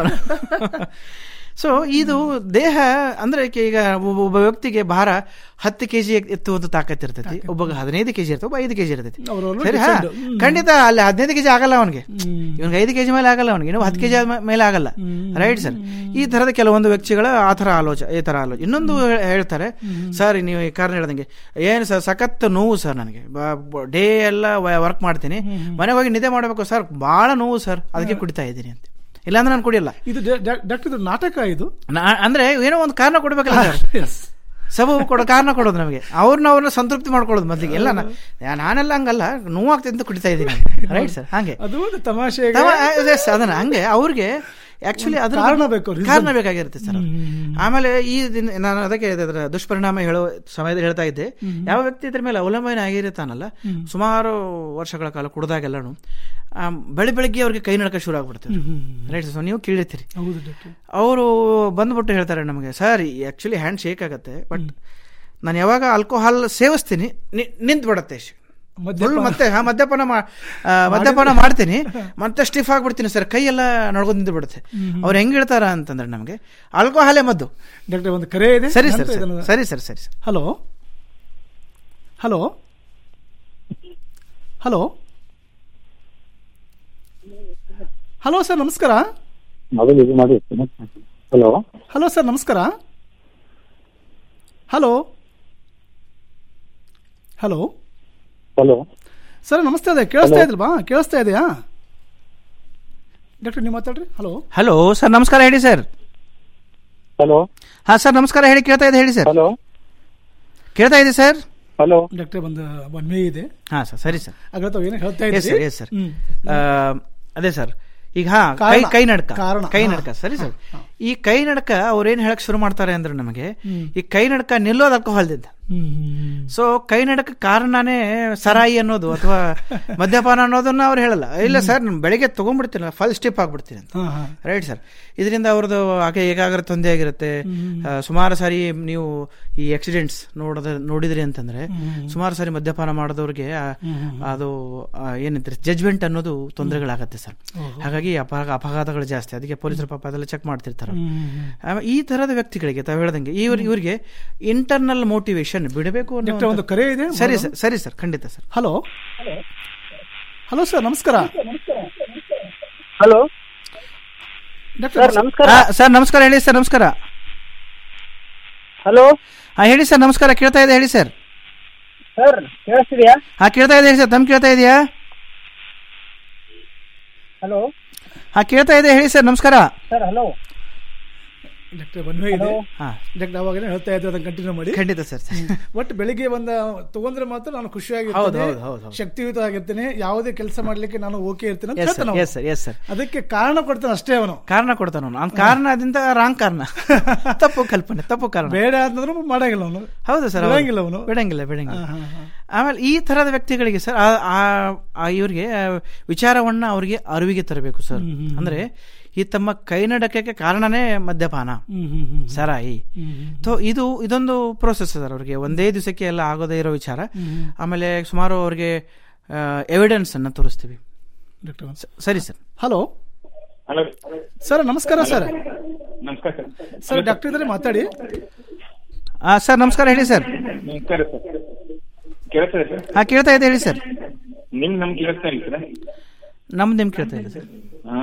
ಸೊ ಇದು ದೇಹ ಅಂದ್ರೆ ಕೆ- ಈಗ ಒಬ್ಬ ಒಬ್ಬ ವ್ಯಕ್ತಿಗೆ ಭಾರ ಹತ್ತು ಕೆಜಿ ಎತ್ತುವಂತ ತಾಕತ್ ಇರ್ತೈತಿ ಒಬ್ಬ ಹದಿನೈದು ಕೆಜಿ ಇರ್ತದೆ ಒಬ್ಬ ಐದು ಕೆಜಿ ಇರ್ತೈತಿ
ಅವ್ರವ್ರು
ಸರಿ ಹಾ
different. ಹ್ಮ್.
ಖಂಡಿತ ಅಲ್ಲಿ ಹದಿನೈದು ಕೆಜಿ ಆಗಲ್ಲ ಅವನಿಗೆ ಇವನಿಗೆ ಐದು ಕೆಜಿ ಮೇಲೆ ಆಗಲ್ಲ ಅವನಿಗೆ ಇನ್ನು ಹತ್ತು ಕೆಜಿ ಮೇಲೆ ಆಗಲ್ಲ ರೈಟ್ ಸರ್ ಈ ತರದ ಕೆಲವೊಂದು ವ್ಯಕ್ತಿಗಳ ಆ ಥರ ಆಲೋಚನೆ ಈ ತರ ಆಲೋಚನೆ ಇನ್ನೊಂದು ಹೇ- ಹೇಳ್ತಾರೆ ಸರ್ ನೀವು ಈ ಕಾರಣ ಹೇಳ್ದಂಗೆ ಏನು ಸರ್ ಸಖತ್ ನೋವು ಸರ್ ನನಗೆ ಡೇ ಎಲ್ಲ ವರ್ಕ್ ಮಾಡ್ತೀನಿ ಮನೆಗೆ ಹೋಗಿ ನಿದ್ದೆ ಮಾಡಬೇಕು ಸರ್ ಬಹಳ ನೋವು ಸರ್ ಅದಕ್ಕೆ ಕುಡಿತಾ ಇದ್ದೀನಿ ಅಂತ ಇಲ್ಲಾಂದ್ರೆ ನಾನು ಕುಡಿಯಲ್ಲ
ಇದು ಡಾಕ್ಟರ್ ಇದು ನಾಟಕ ಇದು
ನಾ- ಅಂದ್ರೆ ಏನೋ ಒಂದು ಕಾರಣ ಕೊಡ್ಬೇಕಲ್ಲ ಸರ್ ಸಬಬು ಕೊಡೋ ಕಾರಣ ಕೊಡೋದು ನಮಗೆ ಅವ್ರನ್ನ ಅವ್ರನ್ನ ಸಂತೃಪ್ತಿ ಮಾಡ್ಕೊಳ್ಳೋದು ಮೊದಲಿಗೆ ಎಲ್ಲ ನಾ- ನಾನೆಲ್ಲ ಹಂಗಲ್ಲ ನೋವಾಗ್ತದೆ ಅಂತ ಕುಡಿತಾ ಇದ್ದೀನಿ ರೈಟ್ ಸರ್ ಹಾಗೆ
ಅದು ಒಂದು ತಮಾಷೆಗೆ
ತಮ- yes, ಅದನ್ನ ಹಂಗೆ ಅವ್ರಿಗೆ ಆಕ್ಚುಲಿ ಅದ್ರ
ಕಾರಣ ಬೇಕು, reason.
ಕಾರಣ ಬೇಕಾಗಿರುತ್ತೆ ಸರ್ ಆಮೇಲೆ ಈ ದಿನ ನಾನು ಅದಕ್ಕೆ ಅದರ ದುಷ್ಪರಿಣಾಮ ಹೇಳೋ ಸಮಯದಲ್ಲಿ ಹೇಳ್ತಾ ಇದ್ದೆ ಯಾವ ವ್ಯಕ್ತಿ ಇದ್ರ ಮೇಲೆ ಅವಲಂಬನೆ ಆಗಿರುತ್ತಾನಲ್ಲ ಸುಮಾರು ವರ್ಷಗಳ ಕಾಲ ಕುಡ್ದಾಗೆಲ್ಲನು ಆ, ಬೆಳಿ ಬೆಳಿಗ್ಗೆ ಅವ್ರಿಗೆ ಕೈ ನಡಕ ಶುರು ಆಗ್ಬಿಡ್ತಾರೆ ರೈಟ್ ಸರ್ ನೀವು ಕೇಳಿರ್ತೀರಿ
ಹೌದು ಡಾಕ್ಟರ್
ಅವರು ಬಂದ್ಬಿಟ್ಟು ಹೇಳ್ತಾರೆ ನಮಗೆ ಸರ್ ಆಕ್ಚುಲಿ ಹ್ಯಾಂಡ್ ಶೇಕ್ ಆಗುತ್ತೆ ಬಟ್ ನಾನು ಯಾವಾಗ ಆಲ್ಕೋಹಾಲ್ ಸೇವಿಸ್ತೀನಿ ನಿಂತು ಬಿಡತ್ತೆ ಫುಲ್ ಮತ್ತೆ ಹಾ, ಮದ್ಯಪಾನ ಮಾ- ಆ, ಮದ್ಯಪಾನ ಮಾಡ್ತೀನಿ ಮತ್ತೆ ಸ್ಟಿಫ್ ಆಗ್ಬಿಡ್ತೀನಿ ಸರ್ ಕೈ ಎಲ್ಲ ನಡ್ಕೊಂಡು ನಿಂತು ಬಿಡುತ್ತೆ ಅವ್ರು ಹೆಂಗ್ ಹೇಳ್ತಾರ ಅಂತಂದ್ರೆ ನಮಗೆ ಆಲ್ಕೋಹಾಲೇ ಮದ್ದು
ಡಾಕ್ಟರ್ ಒಂದು ಕರೆ ಇದೆ
ಸರಿ
ನಂತರ
ಸರ್
ಇದನ್ನ-
ಸರಿ ಸರ್ ಸರಿ sir
hello hello hello hello sir ನಮಸ್ಕಾರ
ಮೊದಲು ಇದು ಮಾಡಿ ಹಲೋ
ಹಲೋ ಸರ್ ನಮಸ್ಕಾರ ಹಲೋ ಹಲೋ
ಹಲೋ
ಸರ್ ನಮಸ್ತೆ ಅದೇ ಕೇಳಿಸ್ತಾ
Hello.
ಇದ್ರಲ್ವಾ ಕೇಳಿಸ್ತಾ ಇದೆಯಾ ಡಾಕ್ಟರ್ ನೀವು ಮಾತಾಡ್ರಿ ಹಲೋ
ಹಲೋ ಸರ್ ನಮಸ್ಕಾರ ಹೇಳಿ ಸರ್
ಹಲೋ
ಹಾ ಸರ್ ನಮಸ್ಕಾರ ಹೇಳಿ ಕೇಳ್ತಾ ಇದೆ ಹೇಳಿ ಸರ್
ಹಲೋ
ಕೇಳ್ತಾ ಇದೆ ಸರ್
ಹಲೋ
ಡಾಕ್ಟರ್ ಒಂದು ಒನ್ ಮೇ ಇದೆ
ಹಾ ಸರ್ ಸರಿ ಸರ್
ಆಗಲೇ ತಾವು ಏನು ಹೇಳ್ತಾ
ಎಸ್ ಸರ್
ಇದ್ದೀರಿ
ಎಸ್ ಸರ್
ಹ್ಮ್.
ಅದೇ ಸರ್ ಈಗ ಹಾ ಕೈ
ಕಾರಣ.
ಕೈ ನಡ್ಕ
ಕಾರಣ.
ಕೈ
ಹಾ.
ನಡ್ಕ ಸರಿ ಸರ್ ಈ ಕೈ ನಡ್ಕ ಅವ್ರೇನ್ ಹೇಳಕ್ ಶುರು ಮಾಡ್ತಾರೆ ಅಂದ್ರೆ ನಮಗೆ ಈ ಕೈ ನಡ್ಕ ನಿಲ್ಲೋದು ಅಲ್ಕೋಹಾಲ್ದಿಂದ ಸೊ ಕೈ ನಡಕ ಕಾರಣನೇ ಸರಾಯಿ ಅನ್ನೋದು ಅಥವಾ ಮದ್ಯಪಾನ ಅನ್ನೋದನ್ನ ಅವ್ರು ಹೇಳಲ್ಲ ಇಲ್ಲ ಸರ್ ನಾನು ಬೆಳಿಗ್ಗೆ ತಗೊಂಡ್ಬಿಡ್ತೀನಿ ಫಲ್ ಸ್ಟಿಪ್ ಆಗ್ಬಿಡ್ತೀನಿ ಅಂತ
ಹಾ, ಹಾ.
ರೈಟ್ ಸರ್ ಇದರಿಂದ ಅವ್ರದ್ದು ಹಾಗೆ ಏಕಾಗ್ರ ತೊಂದರೆ ಆಗಿರುತ್ತೆ ಆ, ಸುಮಾರು ಸಾರಿ ನೀವು ಈ ಆಕ್ಸಿಡೆಂಟ್ಸ್ ನೋಡದ ನೋಡಿದ್ರಿ ಅಂತಂದ್ರೆ ಸುಮಾರು ಸಾರಿ ಮದ್ಯಪಾನ ಮಾಡಿದವ್ರಿಗೆ ಆ, ಅದು ಆ, ಏನಂತಾರೆ ಜಜ್ಮೆಂಟ್ ಅನ್ನೋದು ತೊಂದರೆಗಳಾಗತ್ತೆ ಸರ್ ಹಾಗಾಗಿ ಅಪಘಾತ ಅಪಘಾತಗಳು ಜಾಸ್ತಿ ಅದಕ್ಕೆ ಪೊಲೀಸರು ಪಾಪ ಅದೆಲ್ಲ ಚೆಕ್ ಮಾಡ್ತಿರ್ತಾರೆ ಆಮೇಲೆ ಈ ತರದ ವ್ಯಕ್ತಿಗಳಿಗೆ ತಾವು ಹೇಳ್ದಂಗೆ ಇವ್ರ ಇವ್ರಿಗೆ ಇಂಟರ್ನಲ್ ಮೋಟಿವೇಶನ್ ಬಿಡಬೇಕು ಅನ್ನೋ
ಡಾಕ್ಟರ್ ಒಂದು ಕರೆ ಇದೆ
ಸರಿ ಸರ್ ಸರಿ ಸರ್ ಖಂಡಿತ ಸರ್
ಹಲೋ ಹಲೋ ಸರ್ ನಮಸ್ಕಾರ
ಹಲೋ
ಡಾಕ್ಟರ್
ನಮಸ್ಕಾರ
ಆ, ಸರ್ ನಮಸ್ಕಾರ ಹೇಳಿ ಸರ್ ನಮಸ್ಕಾರ
ಹಲೋ
ಹಾ ಹೇಳಿ ಸರ್ ನಮಸ್ಕಾರ ಕೇಳ್ತಾ ಇದೆ ಹೇಳಿ ಸರ್
ಸರ್ ಕೇಳಿಸ್ತಿದ್ಯಾ
ಹಾ ಕೇಳ್ತಾ ಇದೆ ಹೇಳಿ ಸರ್ ತಮ್ ಕೇಳ್ತಾ ಇದೆಯಾ
ಹಲೋ
ಹಾ ಕೇಳ್ತಾ ಇದೆ ಹೇಳಿ ಸರ್ ನಮಸ್ಕಾರ
ಸರ್ ಹಲೋ
ಡಾಕ್ಟರ್ ಒನ್ ಮೇ ಇದೆ
ಹಾ
ಡಾಕ್ಟರ್ ಅವಾಗಲೇ ಹೇಳ್ತಾ ಇದ್ದೆ ಅದನ್ನ ಕಂಟಿನ್ಯೂ ಮಾಡಿ
ಖಂಡಿತ ಸರ್
ಒಟ್ಟು ಬೆಳಿಗ್ಗೆ ಬಂದ ತಗೊಂಡ್ರೆ ಮಾತ್ರ ನಾನು
ಹೌದು,
ಖುಷಿಯಾಗಿರ್ತೇನೆ
ಹೌದು, ಹೌದು, ಹೌದು.
ಶಕ್ತಿಯುತ ಆಗಿರ್ತೇನೆ ಯಾವುದೇ ಕೆಲಸ ಮಾಡ್ಲಿಕ್ಕೆ ನಾನು ಓಕೆ ಇರ್ತೇನೆ ಅಂತ
Yes, sir,
ಹೇಳ್ತಾನೆ ಅವನು.
yes, sir, yes, sir.
ಅದಕ್ಕೆ ಕಾರಣ ಕೊಡ್ತಾನೆ ಅಷ್ಟೇ ಅವನು
ಕಾರಣ ಕೊಡ್ತಾನ ಅವ್ನು ಅವ್ನ ಕಾರಣದಿಂದ ರಾಂಗ್ ಕಾರಣ ತಪ್ಪು ಕಲ್ಪನೆ ತಪ್ಪು ಕಾರಣ
ಬೇಡ ಅಂತಂದ್ರೂ ಮಾಡಂಗಿಲ್ಲ ಅವನು
ಹೌದು ಸರ್
ಬಿಡಂಗಿಲ್ಲ ಅವನು
ಬಿಡಂಗಿಲ್ಲ ಬಿಡಂಗಿಲ್ಲ
ಹಾ, ಹಾ, ಹಾ.
ಆಮೇಲೆ ಈ ಥರದ ವ್ಯಕ್ತಿಗಳಿಗೆ ಸರ್ ಆ- ಆ- ಆ ಇವ್ರಿಗೆ ಆ ವಿಚಾರವನ್ನ ಅವರಿಗೆ ಅರಿವಿಗೆ ತರಬೇಕು ಸರ್
ಹ್ಮ್, ಹ್ಮ್,
ಅಂದ್ರೆ ಈ ತಮ್ಮ ಕೈನಡಕಕ್ಕೆ ಕಾರಣನೇ ಮದ್ಯಪಾನ
ಹ್ಮ್, ಹ್ಮ್, ಹ್ಮ್.
ಸರಾಯಿ
ಹ್ಮ್, ಹ್ಮ್.
ಸೊ ಇದು ಇದೊಂದು ಪ್ರೋಸೆಸ್ ಸರ್ ಅವ್ರಿಗೆ ಒಂದೇ ದಿವಸಕ್ಕೆ ಎಲ್ಲ ಆಗೋದೇ ಇರೋ ವಿಚಾರ
ಹ್ಮ್.
ಆಮೇಲೆ ಸುಮಾರು ಅವ್ರಿಗೆ ಎವಿಡೆನ್ಸ್ ಅನ್ನ ತೋರಿಸ್ತೀವಿ
ಡಾಕ್ಟರ್
ಸ- ಸರಿ ಸರ್
ಹಲೋ
ಹಲೋ
ಸರ್ ನಮಸ್ಕಾರ ಸರ್
ನಮಸ್ಕಾರ ಸರ್
ಸರ್ ಡಾಕ್ಟರ್ ಇದ್ದಾರೆ ಮಾತಾಡಿ
ಸರ್ ನಮಸ್ಕಾರ ಹೇಳಿ ಸರ್
ನಮಸ್ಕಾರ ಸರ್ ಕೇಳ್ತದೆ ಸರ್
ಹಾ ಕೇಳ್ತಾ ಇದೆ ಹೇಳಿ ಸರ್
ನಿಮ್ ನಮ್ಗೆ ಕೇಳಿಸ್ತಾ ಇಲ್ಲ ಸರ್
ನಮ್ದು ನಿಮ್ ಕೇಳ್ತಾ ಇಲ್ಲ ಸರ್
ಹಾ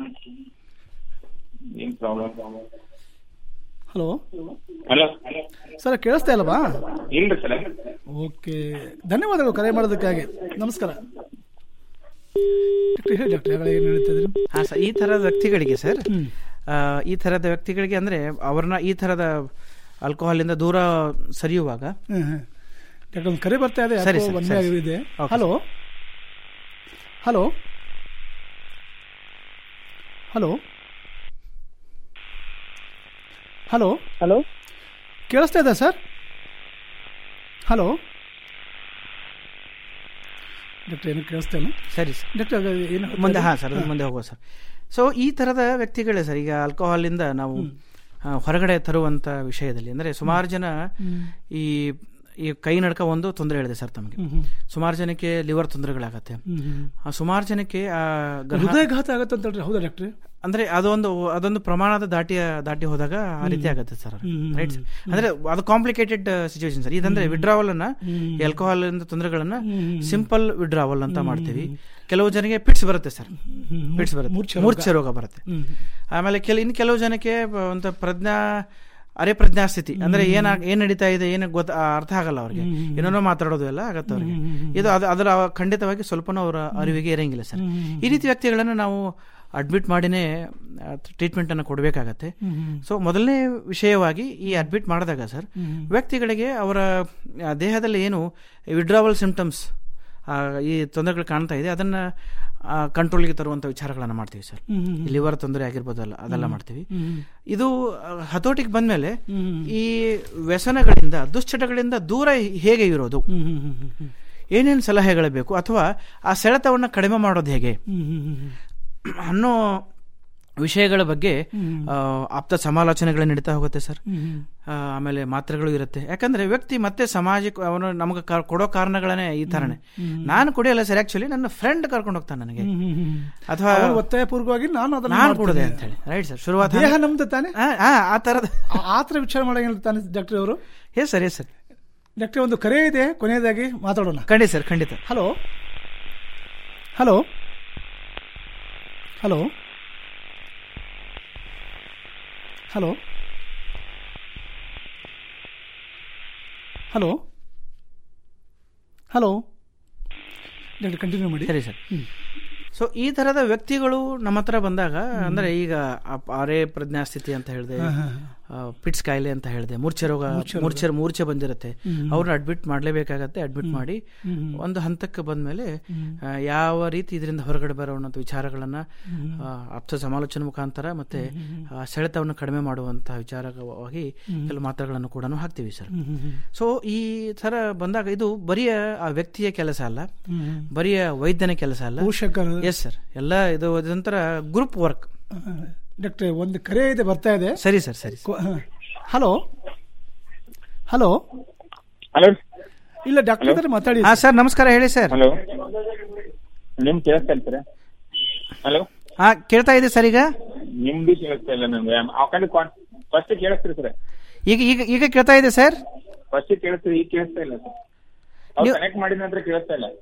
ಏನ್ ಪ್ರಾಬ್ಲಮ್
ಹಲೋ
ಹಲೋ
ಸರ್ ಕೇಳಿಸ್ತಾ ಇಲ್ಲವಾ
ಇಲ್ರಿ ಸರ್
ಓಕೆ ಧನ್ಯವಾದಗಳು ಕರೆ ಮಾಡೋದಕ್ಕಾಗಿ ನಮಸ್ಕಾರ ಡಾಕ್ಟರ್ ಹೇಳಿ ಡಾಕ್ಟರ್ ಯಾವಾಗ ಏನು ಹೇಳ್ತಿದ್ರಿ
ಹಾ ಸರ್ ಈ ಥರದ ವ್ಯಕ್ತಿಗಳಿಗೆ ಸರ್ ಆ, ಈ ಥರದ ವ್ಯಕ್ತಿಗಳಿಗೆ ಅಂದ್ರೆ ಅವ್ರನ್ನ ಈ ಥರದ ಆಲ್ಕೋಹಾಲಿಂದ ದೂರ ಸರಿಯುವಾಗ
ಹ್ಮ್, ಹ್ಮ್. ಡಾಕ್ಟರ್ ಒಂದು ಕರೆ ಬರ್ತಾ ಇದೆ
ಸರಿ
ಯಾಕೋ
ಸರ್,
ಒಂದೇ
ಸರಿ.
ಆಗಿದೆ
okay.
Hello hello hello hello
hello
ಕೇಳಿಸ್ತಾ ಇದೆ ಸರ್ ಹಲೋ ಡಾಕ್ಟರ್ ಏನು ಕೇಳಿಸ್ತಾ ಇಲ್ಲ
ಸರಿ ಸರ್
ಡಾಕ್ಟರ್ ಅದು ಏನು
ಮುಂದೆ ಹಾ ಸರ್ ಅದು ಮುಂದೆ ಹೋಗುವ ಸರ್ ಸೊ ಈ ಥರದ ವ್ಯಕ್ತಿಗಳೇ ಸರ್ ಈಗ ಆಲ್ಕೋಹಾಲಿಂದ ನಾವು ಆ, ಹೊರಗಡೆ ತರುವಂತ ವಿಷಯದಲ್ಲಿ ಅಂದ್ರೆ ಸುಮಾರು ಜನ
ಹ್ಮ್.
ಈ ಈ ಕೈ ನಡ್ಕ ಒಂದು ತೊಂದರೆ ಹೇಳಿದೆ ಸರ್ ತಮಗೆ
ಹ್ಮ್, ಹ್ಮ್.
ಸುಮಾರು ಜನಕ್ಕೆ ಲಿವರ್ ತೊಂದರೆಗಳಾಗತ್ತೆ
ಹ್ಮ್, ಹ್ಮ್.
ಆ, ಸುಮಾರು ಜನಕ್ಕೆ ಆ ಗ್ರಹ-
ಹೃದಯಘಾತ ಆಗತ್ತೆ ಅಂತ ಹೇಳ್ರಿ ಹೌದಾ ಡಾಕ್ಟ್ರೆ
ಅಂದ್ರೆ ಅದೊಂದು ಅದೊಂದು ಪ್ರಮಾಣದ ದಾಟಿ ದಾಟಿ ಹೋದಾಗ ಆ ರೀತಿ
ಹ್ಮ್.
ಆಗುತ್ತೆ ಸರ್
ಹ್ಮ್, ಹ್ಮ್,
ರೈಟ್ ಸರ್
ಹ್ಮ್.
ಅಂದ್ರೆ ಅದು ಕಾಂಪ್ಲಿಕೇಟೆಡ್ ಸಿಚುವೇಶನ್ ಸರ್ ಇದಂದ್ರೆ
ಹ್ಮ್.
ವಿಡ್ರಾವಲ್ ಅನ್ನ
ಹ್ಮ್.
ಆಲ್ಕೋಹಾಲ್ ತೊಂದರೆಗಳನ್ನ
ಹ್ಮ್.
ಸಿಂಪಲ್ ವಿಡ್ರಾವಲ್ ಅಂತ
ಹ್ಮ್.
ಮಾಡ್ತೀವಿ ಕೆಲವು ಜನಕ್ಕೆ ಪಿಟ್ಸ್ ಬರುತ್ತೆ ಸರ್
ಹ್ಮ್.
ಪಿಟ್ಸ್ ಬರುತ್ತೆ
ಮೂರ್ಛೆ ರೋಗ.
ಮೂರ್ಛೆ ರೋಗ ಬರುತ್ತೆ
ಹ್ಮ್.
ಆಮೇಲೆ ಕೆಲ ಇನ್ನು ಕೆಲವು ಜನಕ್ಕೆ ಬ- ಒಂದು ಪ್ರಜ್ಞಾ ಅರೆ ಪ್ರಜ್ಞಾ ಸ್ಥಿತಿ ಅಂದ್ರೆ ಏನ ಏನ್ ನಡೀತಾ ಇದೆ ಏನು ಗೊತ್ತ ಆ, ಅರ್ಥ ಆಗಲ್ಲ ಅವ್ರಿಗೆ
ಹ್ಮ್.
ಏನೇನೋ ಮಾತಾಡೋದು ಎಲ್ಲ ಆಗತ್ತೆ ಅವ್ರಿಗೆ
ಹ್ಮ್, ಹ್ಮ್, ಹ್ಮ್.
ಇದು ಅದು ಅದರ ಖಂಡಿತವಾಗಿ ಸ್ವಲ್ಪನೂ ಅವರ ಅರಿವಿಗೆ ಇರಂಗಿಲ್ಲ ಸರ್
ಹ್ಮ್.
ಈ ರೀತಿ ವ್ಯಕ್ತಿಗಳನ್ನು ನಾವು ಅಡ್ಮಿಟ್ ಮಾಡಿನೇ ಟ್ರೀಟ್ಮೆಂಟ್ ಅನ್ನು ಕೊಡಬೇಕಾಗತ್ತೆ
ಹ್ಮ್, ಹ್ಮ್.
ಸೊ ಮೊದಲನೇ ವಿಷಯವಾಗಿ ಈ ಅಡ್ಮಿಟ್ ಮಾಡಿದಾಗ ಸರ್
ಹ್ಮ್.
ವ್ಯಕ್ತಿಗಳಿಗೆ ಅವರ ಆ, ದೇಹದಲ್ಲಿ ಏನು ವಿಡ್ರಾವಲ್ ಸಿಂಪ್ಟಮ್ಸ್ ಈ ತೊಂದರೆಗಳು ಕಾಣ್ತಾ ಇದೆ ಅದನ್ನ ಕಂಟ್ರೋಲ್ಗೆ ತರುವಂತ ವಿಚಾರಗಳನ್ನು ಮಾಡ್ತೀವಿ ಸರ್
ಹ್ಮ್, ಹ್ಮ್, ಹ್ಮ್.
ಲಿವರ್ ತೊಂದರೆ ಆಗಿರ್ಬೋದಲ್ಲ ಅದೆಲ್ಲ
ಹ್ಮ್.
ಮಾಡ್ತೀವಿ
ಹ್ಮ್.
ಇದು ಆ, ಹತೋಟಿಗೆ ಬಂದ್ಮೇಲೆ
ಹ್ಮ್.
ಈ ವ್ಯಸನಗಳಿಂದ ದುಶ್ಚಟಗಳಿಂದ ದೂರ ಹೇಗೆ ಇರೋದು
ಹ್ಮ್, ಹ್ಮ್, ಹ್ಮ್, ಹ್ಮ್.
ಏನೇನು ಸಲಹೆಗಳು ಬೇಕು ಅಥವಾ ಆ ಸೆಳೆತವನ್ನು ಕಡಿಮೆ ಮಾಡೋದು ಹೇಗೆ
ಹ್ಮ್, ಹ್ಮ್, ಹ್ಮ್, ಹ್ಮ್.
ಅನ್ನೋ ವಿಷಯಗಳ ಬಗ್ಗೆ
ಹ್ಮ್.
ಆ, ಆಪ್ತ ಸಮಾಲೋಚನೆಗಳು ನಡೀತಾ ಹೋಗುತ್ತೆ ಸರ್
ಹ್ಮ್, ಹ್ಮ್.
ಆ, ಆಮೇಲೆ ಮಾತ್ರೆಗಳು ಇರುತ್ತೆ ಯಾಕಂದ್ರೆ ವ್ಯಕ್ತಿ ಮತ್ತೆ ಸಮಾಜಕ್ಕೆ ಅವನು ನಮಗೆ ಕಾ- ಕೊಡೋ ಕಾರಣಗಳೇ ಈ ತರನೇ
ಹ್ಮ್.
ನಾನು ಕುಡಿಯಲ್ಲ ಸರ್ ಆಕ್ಚುಲಿ ನನ್ನ ಫ್ರೆಂಡ್ ಕರ್ಕೊಂಡು ಹೋಗ್ತಾನೆ ನನಗೆ
ಹ್ಮ್, ಹ್ಮ್, ಹ್ಮ್.
ಅಥವಾ
ಅವ್ರು ಒತ್ತಾಯಪೂರ್ವಕವಾಗಿ ನಾನು ಅದನ್ನ
ನಾನು
ಮಾಡ್ತೀನಿ.
ಕುಡದೆ ಅಂತ ಹೇಳಿ ರೈಟ್ ಸರ್ ಶುರುವಾತ
ದೇಹ ನಮ್ದು ತಾನೆ
ಆ ತರದ
ಆ ಥರ ವಿಚಾರ ಮಾಡಂಗಿಲ್ಲ ತಾನೆ ಡಾಕ್ಟರ್ ಅವರು
yes sir yes sir
doctor ಒಂದು ಕರೆ ಇದೆ ಕೊನೆಯದಾಗಿ ಮಾತಾಡೋಣ
ಖಂಡಿತ ಸರ್ ಖಂಡಿತ
hello hello hello hello hello hello doctor continue ಮಾಡಿ
ಸರಿ ಸರ್ ಸೊ ಈ ತರದ ವ್ಯಕ್ತಿಗಳು ನಮ್ಮ ಹತ್ರ ಬಂದಾಗ ಅಂದ್ರೆ ಈಗ ಅಪ್- ಅರೆ ಪ್ರಜ್ಞಾ ಸ್ಥಿತಿ ಅಂತ ಹೇಳಿದೆ
ಹಾ, ಹಾ,
ಪಿಟ್ಸ್ ಕಾಯಿಲೆ ಅಂತ ಹೇಳಿದೆ ಮೂರ್ಛೆ ರೋಗ
ಮೂರ್ಛೆ ರೋಗ.
ಮೂರ್ಛೆ ಮೂರ್ಛೆ ಬಂದಿರುತ್ತೆ
ಹ್ಮ್.
ಅವ್ರನ್ನ ಅಡ್ಮಿಟ್ ಮಾಡಲೇಬೇಕಾಗತ್ತೆ ಅಡ್ಮಿಟ್
ಹ್ಮ್.
ಮಾಡಿ
ಹ್ಮ್.
ಒಂದು ಹಂತಕ್ಕೆ ಬಂದ್ಮೇಲೆ
ಹ್ಮ್.
ಆ, ಯಾವ ರೀತಿ ಇದರಿಂದ ಹೊರಗಡೆ ಬರುವಂತ ವಿಚಾರಗಳನ್ನ
ಹ್ಮ್.
ಆ, ಆಪ್ತ ಸಮಾಲೋಚನೆ ಮುಖಾಂತರ ಮತ್ತೆ
ಹ್ಮ್, ಹ್ಮ್,
ಆ, ಸೆಳೆತವನ್ನು ಕಡಿಮೆ ಮಾಡುವಂತಹ ವಿಚಾರವಾಗಿ
ಹ್ಮ್.
ಕೆಲವು ಮಾತ್ರೆಗಳನ್ನು ಕೂಡ ಹಾಕ್ತೀವಿ ಸರ್
ಹ್ಮ್, ಹ್ಮ್, ಹ್ಮ್.
ಸೊ ಈ ತರ ಬಂದಾಗ ಇದು ಬರಿಯ ಆ ವ್ಯಕ್ತಿಯ ಕೆಲಸ ಅಲ್ಲ
ಹ್ಮ್.
ಬರಿಯ ವೈದ್ಯನ ಕೆಲಸ ಅಲ್ಲ
ಪೋಷಕರು
ಎಸ್ ಸರ್ ಎಲ್ಲ ಇದು ಇದೊಂಥರ ಗ್ರೂಪ್ ವರ್ಕ್
ಡಾಕ್ಟರ್ ಒಂದು ಕರೆ ಇದೆ ಬರ್ತಾ ಇದೆ
ಸರಿ ಸರ್ ಸರಿ
ಹಲೋ ಹಲೋ
ಹಲೋ
ಇಲ್ಲ ಡಾಕ್ಟರ್ ಇದ್ದಾರೆ ಮಾತಾಡಿ
ಹಾ ಸರ್ ನಮಸ್ಕಾರ ಹೇಳಿ ಸರ್
ಹಲೋ ನಿಮ್ ಕೇಳಿಸ್ತಾ ಇಲ್ಲ ಹಲೋ
ಹಾ ಕೇಳ್ತಾ ಇದೆ ಸರ್ ಈಗ
ನಿಮ್ದು ಕೇಳಿಸ್ತಾ ಇಲ್ಲ ನಮ್ಗೆ ಆ ಕಡೆ ಫಸ್ಟ್ ಕೇಳಿಸ್ತೀರಿ ಸರ್
ಈಗ ಈಗ ಈಗ ಕೇಳ್ತಾ ಇದೆ ಸರ್
ಫಸ್ಟ್ ಕೇಳಿಸ್ತೀರಿ ಈಗ ಕೇಳಿಸ್ತಾ ಇಲ್ಲ ಸರ್ ಅವ್ರು
ನೀವು-
ಕನೆಕ್ಟ್ ಮಾಡಿದ ನಂತರ ಕೇಳಿಸ್ತಾ ಇಲ್ಲ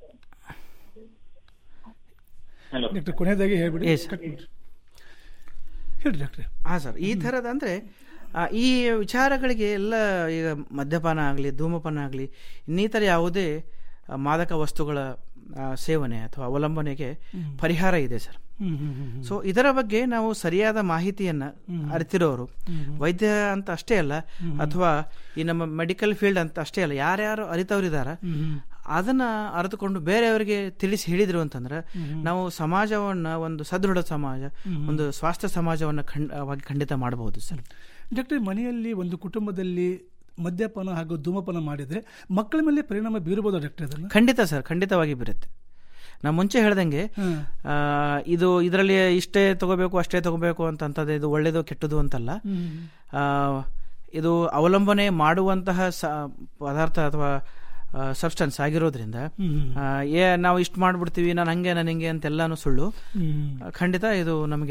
ಹಲೋ
ಡಾಕ್ಟರ್ ಕೊನೆಯದಾಗಿ ಹೇಳ್ಬಿಡಿ
Yes.
ಕಟ್ ಮಾಡ್ರಿ. ಹೇಳ್ರಿ ಡಾಕ್ಟ್ರೆ
ಹಾ ಸರ್ ಈ ಥರದ ಅಂದ್ರೆ ಆ, ಈ ವಿಚಾರಗಳಿಗೆ ಎಲ್ಲ ಈಗ ಮದ್ಯಪಾನ ಆಗಲಿ ಧೂಮಪಾನ ಆಗಲಿ ಇನ್ನಿತರ ಯಾವುದೇ ಆ, ಮಾದಕ ವಸ್ತುಗಳ ಆ, ಸೇವನೆ ಅಥವಾ ಅವಲಂಬನೆಗೆ
ಹ್ಮ್.
ಪರಿಹಾರ ಇದೆ ಸರ್
ಹ್ಮ್, ಹ್ಮ್, ಹ್ಮ್, ಹ್ಮ್.
ಸೊ ಇದರ ಬಗ್ಗೆ ನಾವು ಸರಿಯಾದ ಮಾಹಿತಿಯನ್ನ
ಹ್ಮ್.
ಅರಿತಿರೋರು
ಹ್ಮ್.
ವೈದ್ಯ ಅಂತ ಅಷ್ಟೇ ಅಲ್ಲ
ಹ್ಮ್.
ಅಥವಾ ಈ ನಮ್ಮ ಮೆಡಿಕಲ್ ಫೀಲ್ಡ್ ಅಂತ ಅಷ್ಟೇ ಅಲ್ಲ ಯಾರ್ಯಾರು ಅರಿತವರಿದಾರ
ಹ್ಮ್.
ಅದನ್ನ ಅರಿತುಕೊಂಡು ಬೇರೆಯವರಿಗೆ ತಿಳಿಸಿ ಹೇಳಿದ್ರು ಅಂತಂದ್ರೆ
ಹ್ಮ್.
ನಾವು ಸಮಾಜವನ್ನ ಒಂದು ಸದೃಢ ಸಮಾಜ
ಹ್ಮ್.
ಒಂದು ಸ್ವಾಸ್ಥ್ಯ ಸಮಾಜವನ್ನ ಖಂಡವಾಗಿ ಖಂಡಿತ ಮಾಡಬಹುದು ಸರ್
ಡಾಕ್ಟರ್ ಮನೆಯಲ್ಲಿ ಒಂದು ಕುಟುಂಬದಲ್ಲಿ ಮದ್ಯಪಾನ ಹಾಗೂ ಧೂಮಪಾನ ಮಾಡಿದ್ರೆ ಮಕ್ಕಳ ಮೇಲೆ ಪರಿಣಾಮ ಬೀರಬಹುದು ಡಾಕ್ಟರ್ ಅದನ್ನ
ಖಂಡಿತ ಸರ್ ಖಂಡಿತವಾಗಿ ಬರುತ್ತೆ ನಾ ಮುಂಚೆ ಹೇಳ್ದಂಗೆ ಆ, ಇದು ಇದರಲ್ಲಿ ಇಷ್ಟೇ ತಗೋಬೇಕು ಅಷ್ಟೇ ತಗೋಬೇಕು ಅಂತ ಅಂತದ್ದು ಇದು ಒಳ್ಳೇದು ಕೆಟ್ಟದು ಅಂತಲ್ಲ
ಹ್ಮ್.
ಆ, ಇದು ಅವಲಂಬನೆ ಮಾಡುವಂತಹ ಸ- ಪದಾರ್ಥ ಅಥವಾ ಸಬ್ಸ್ಟೆನ್ಸ್ ಆಗಿರೋದ್ರಿಂದ
ಹ್ಮ್.
ಆ, ಏ ನಾವು ಇಷ್ಟು ಮಾಡ್ಬಿಡ್ತೀವಿ ನಾನು ಹಂಗೆ ನಾನು ಹಿಂಗೆ ಅಂತೆಲ್ಲಾನು ಸುಳ್ಳು
ಹ್ಮ್.
ಖಂಡಿತ ಇದು ನಮಗೆ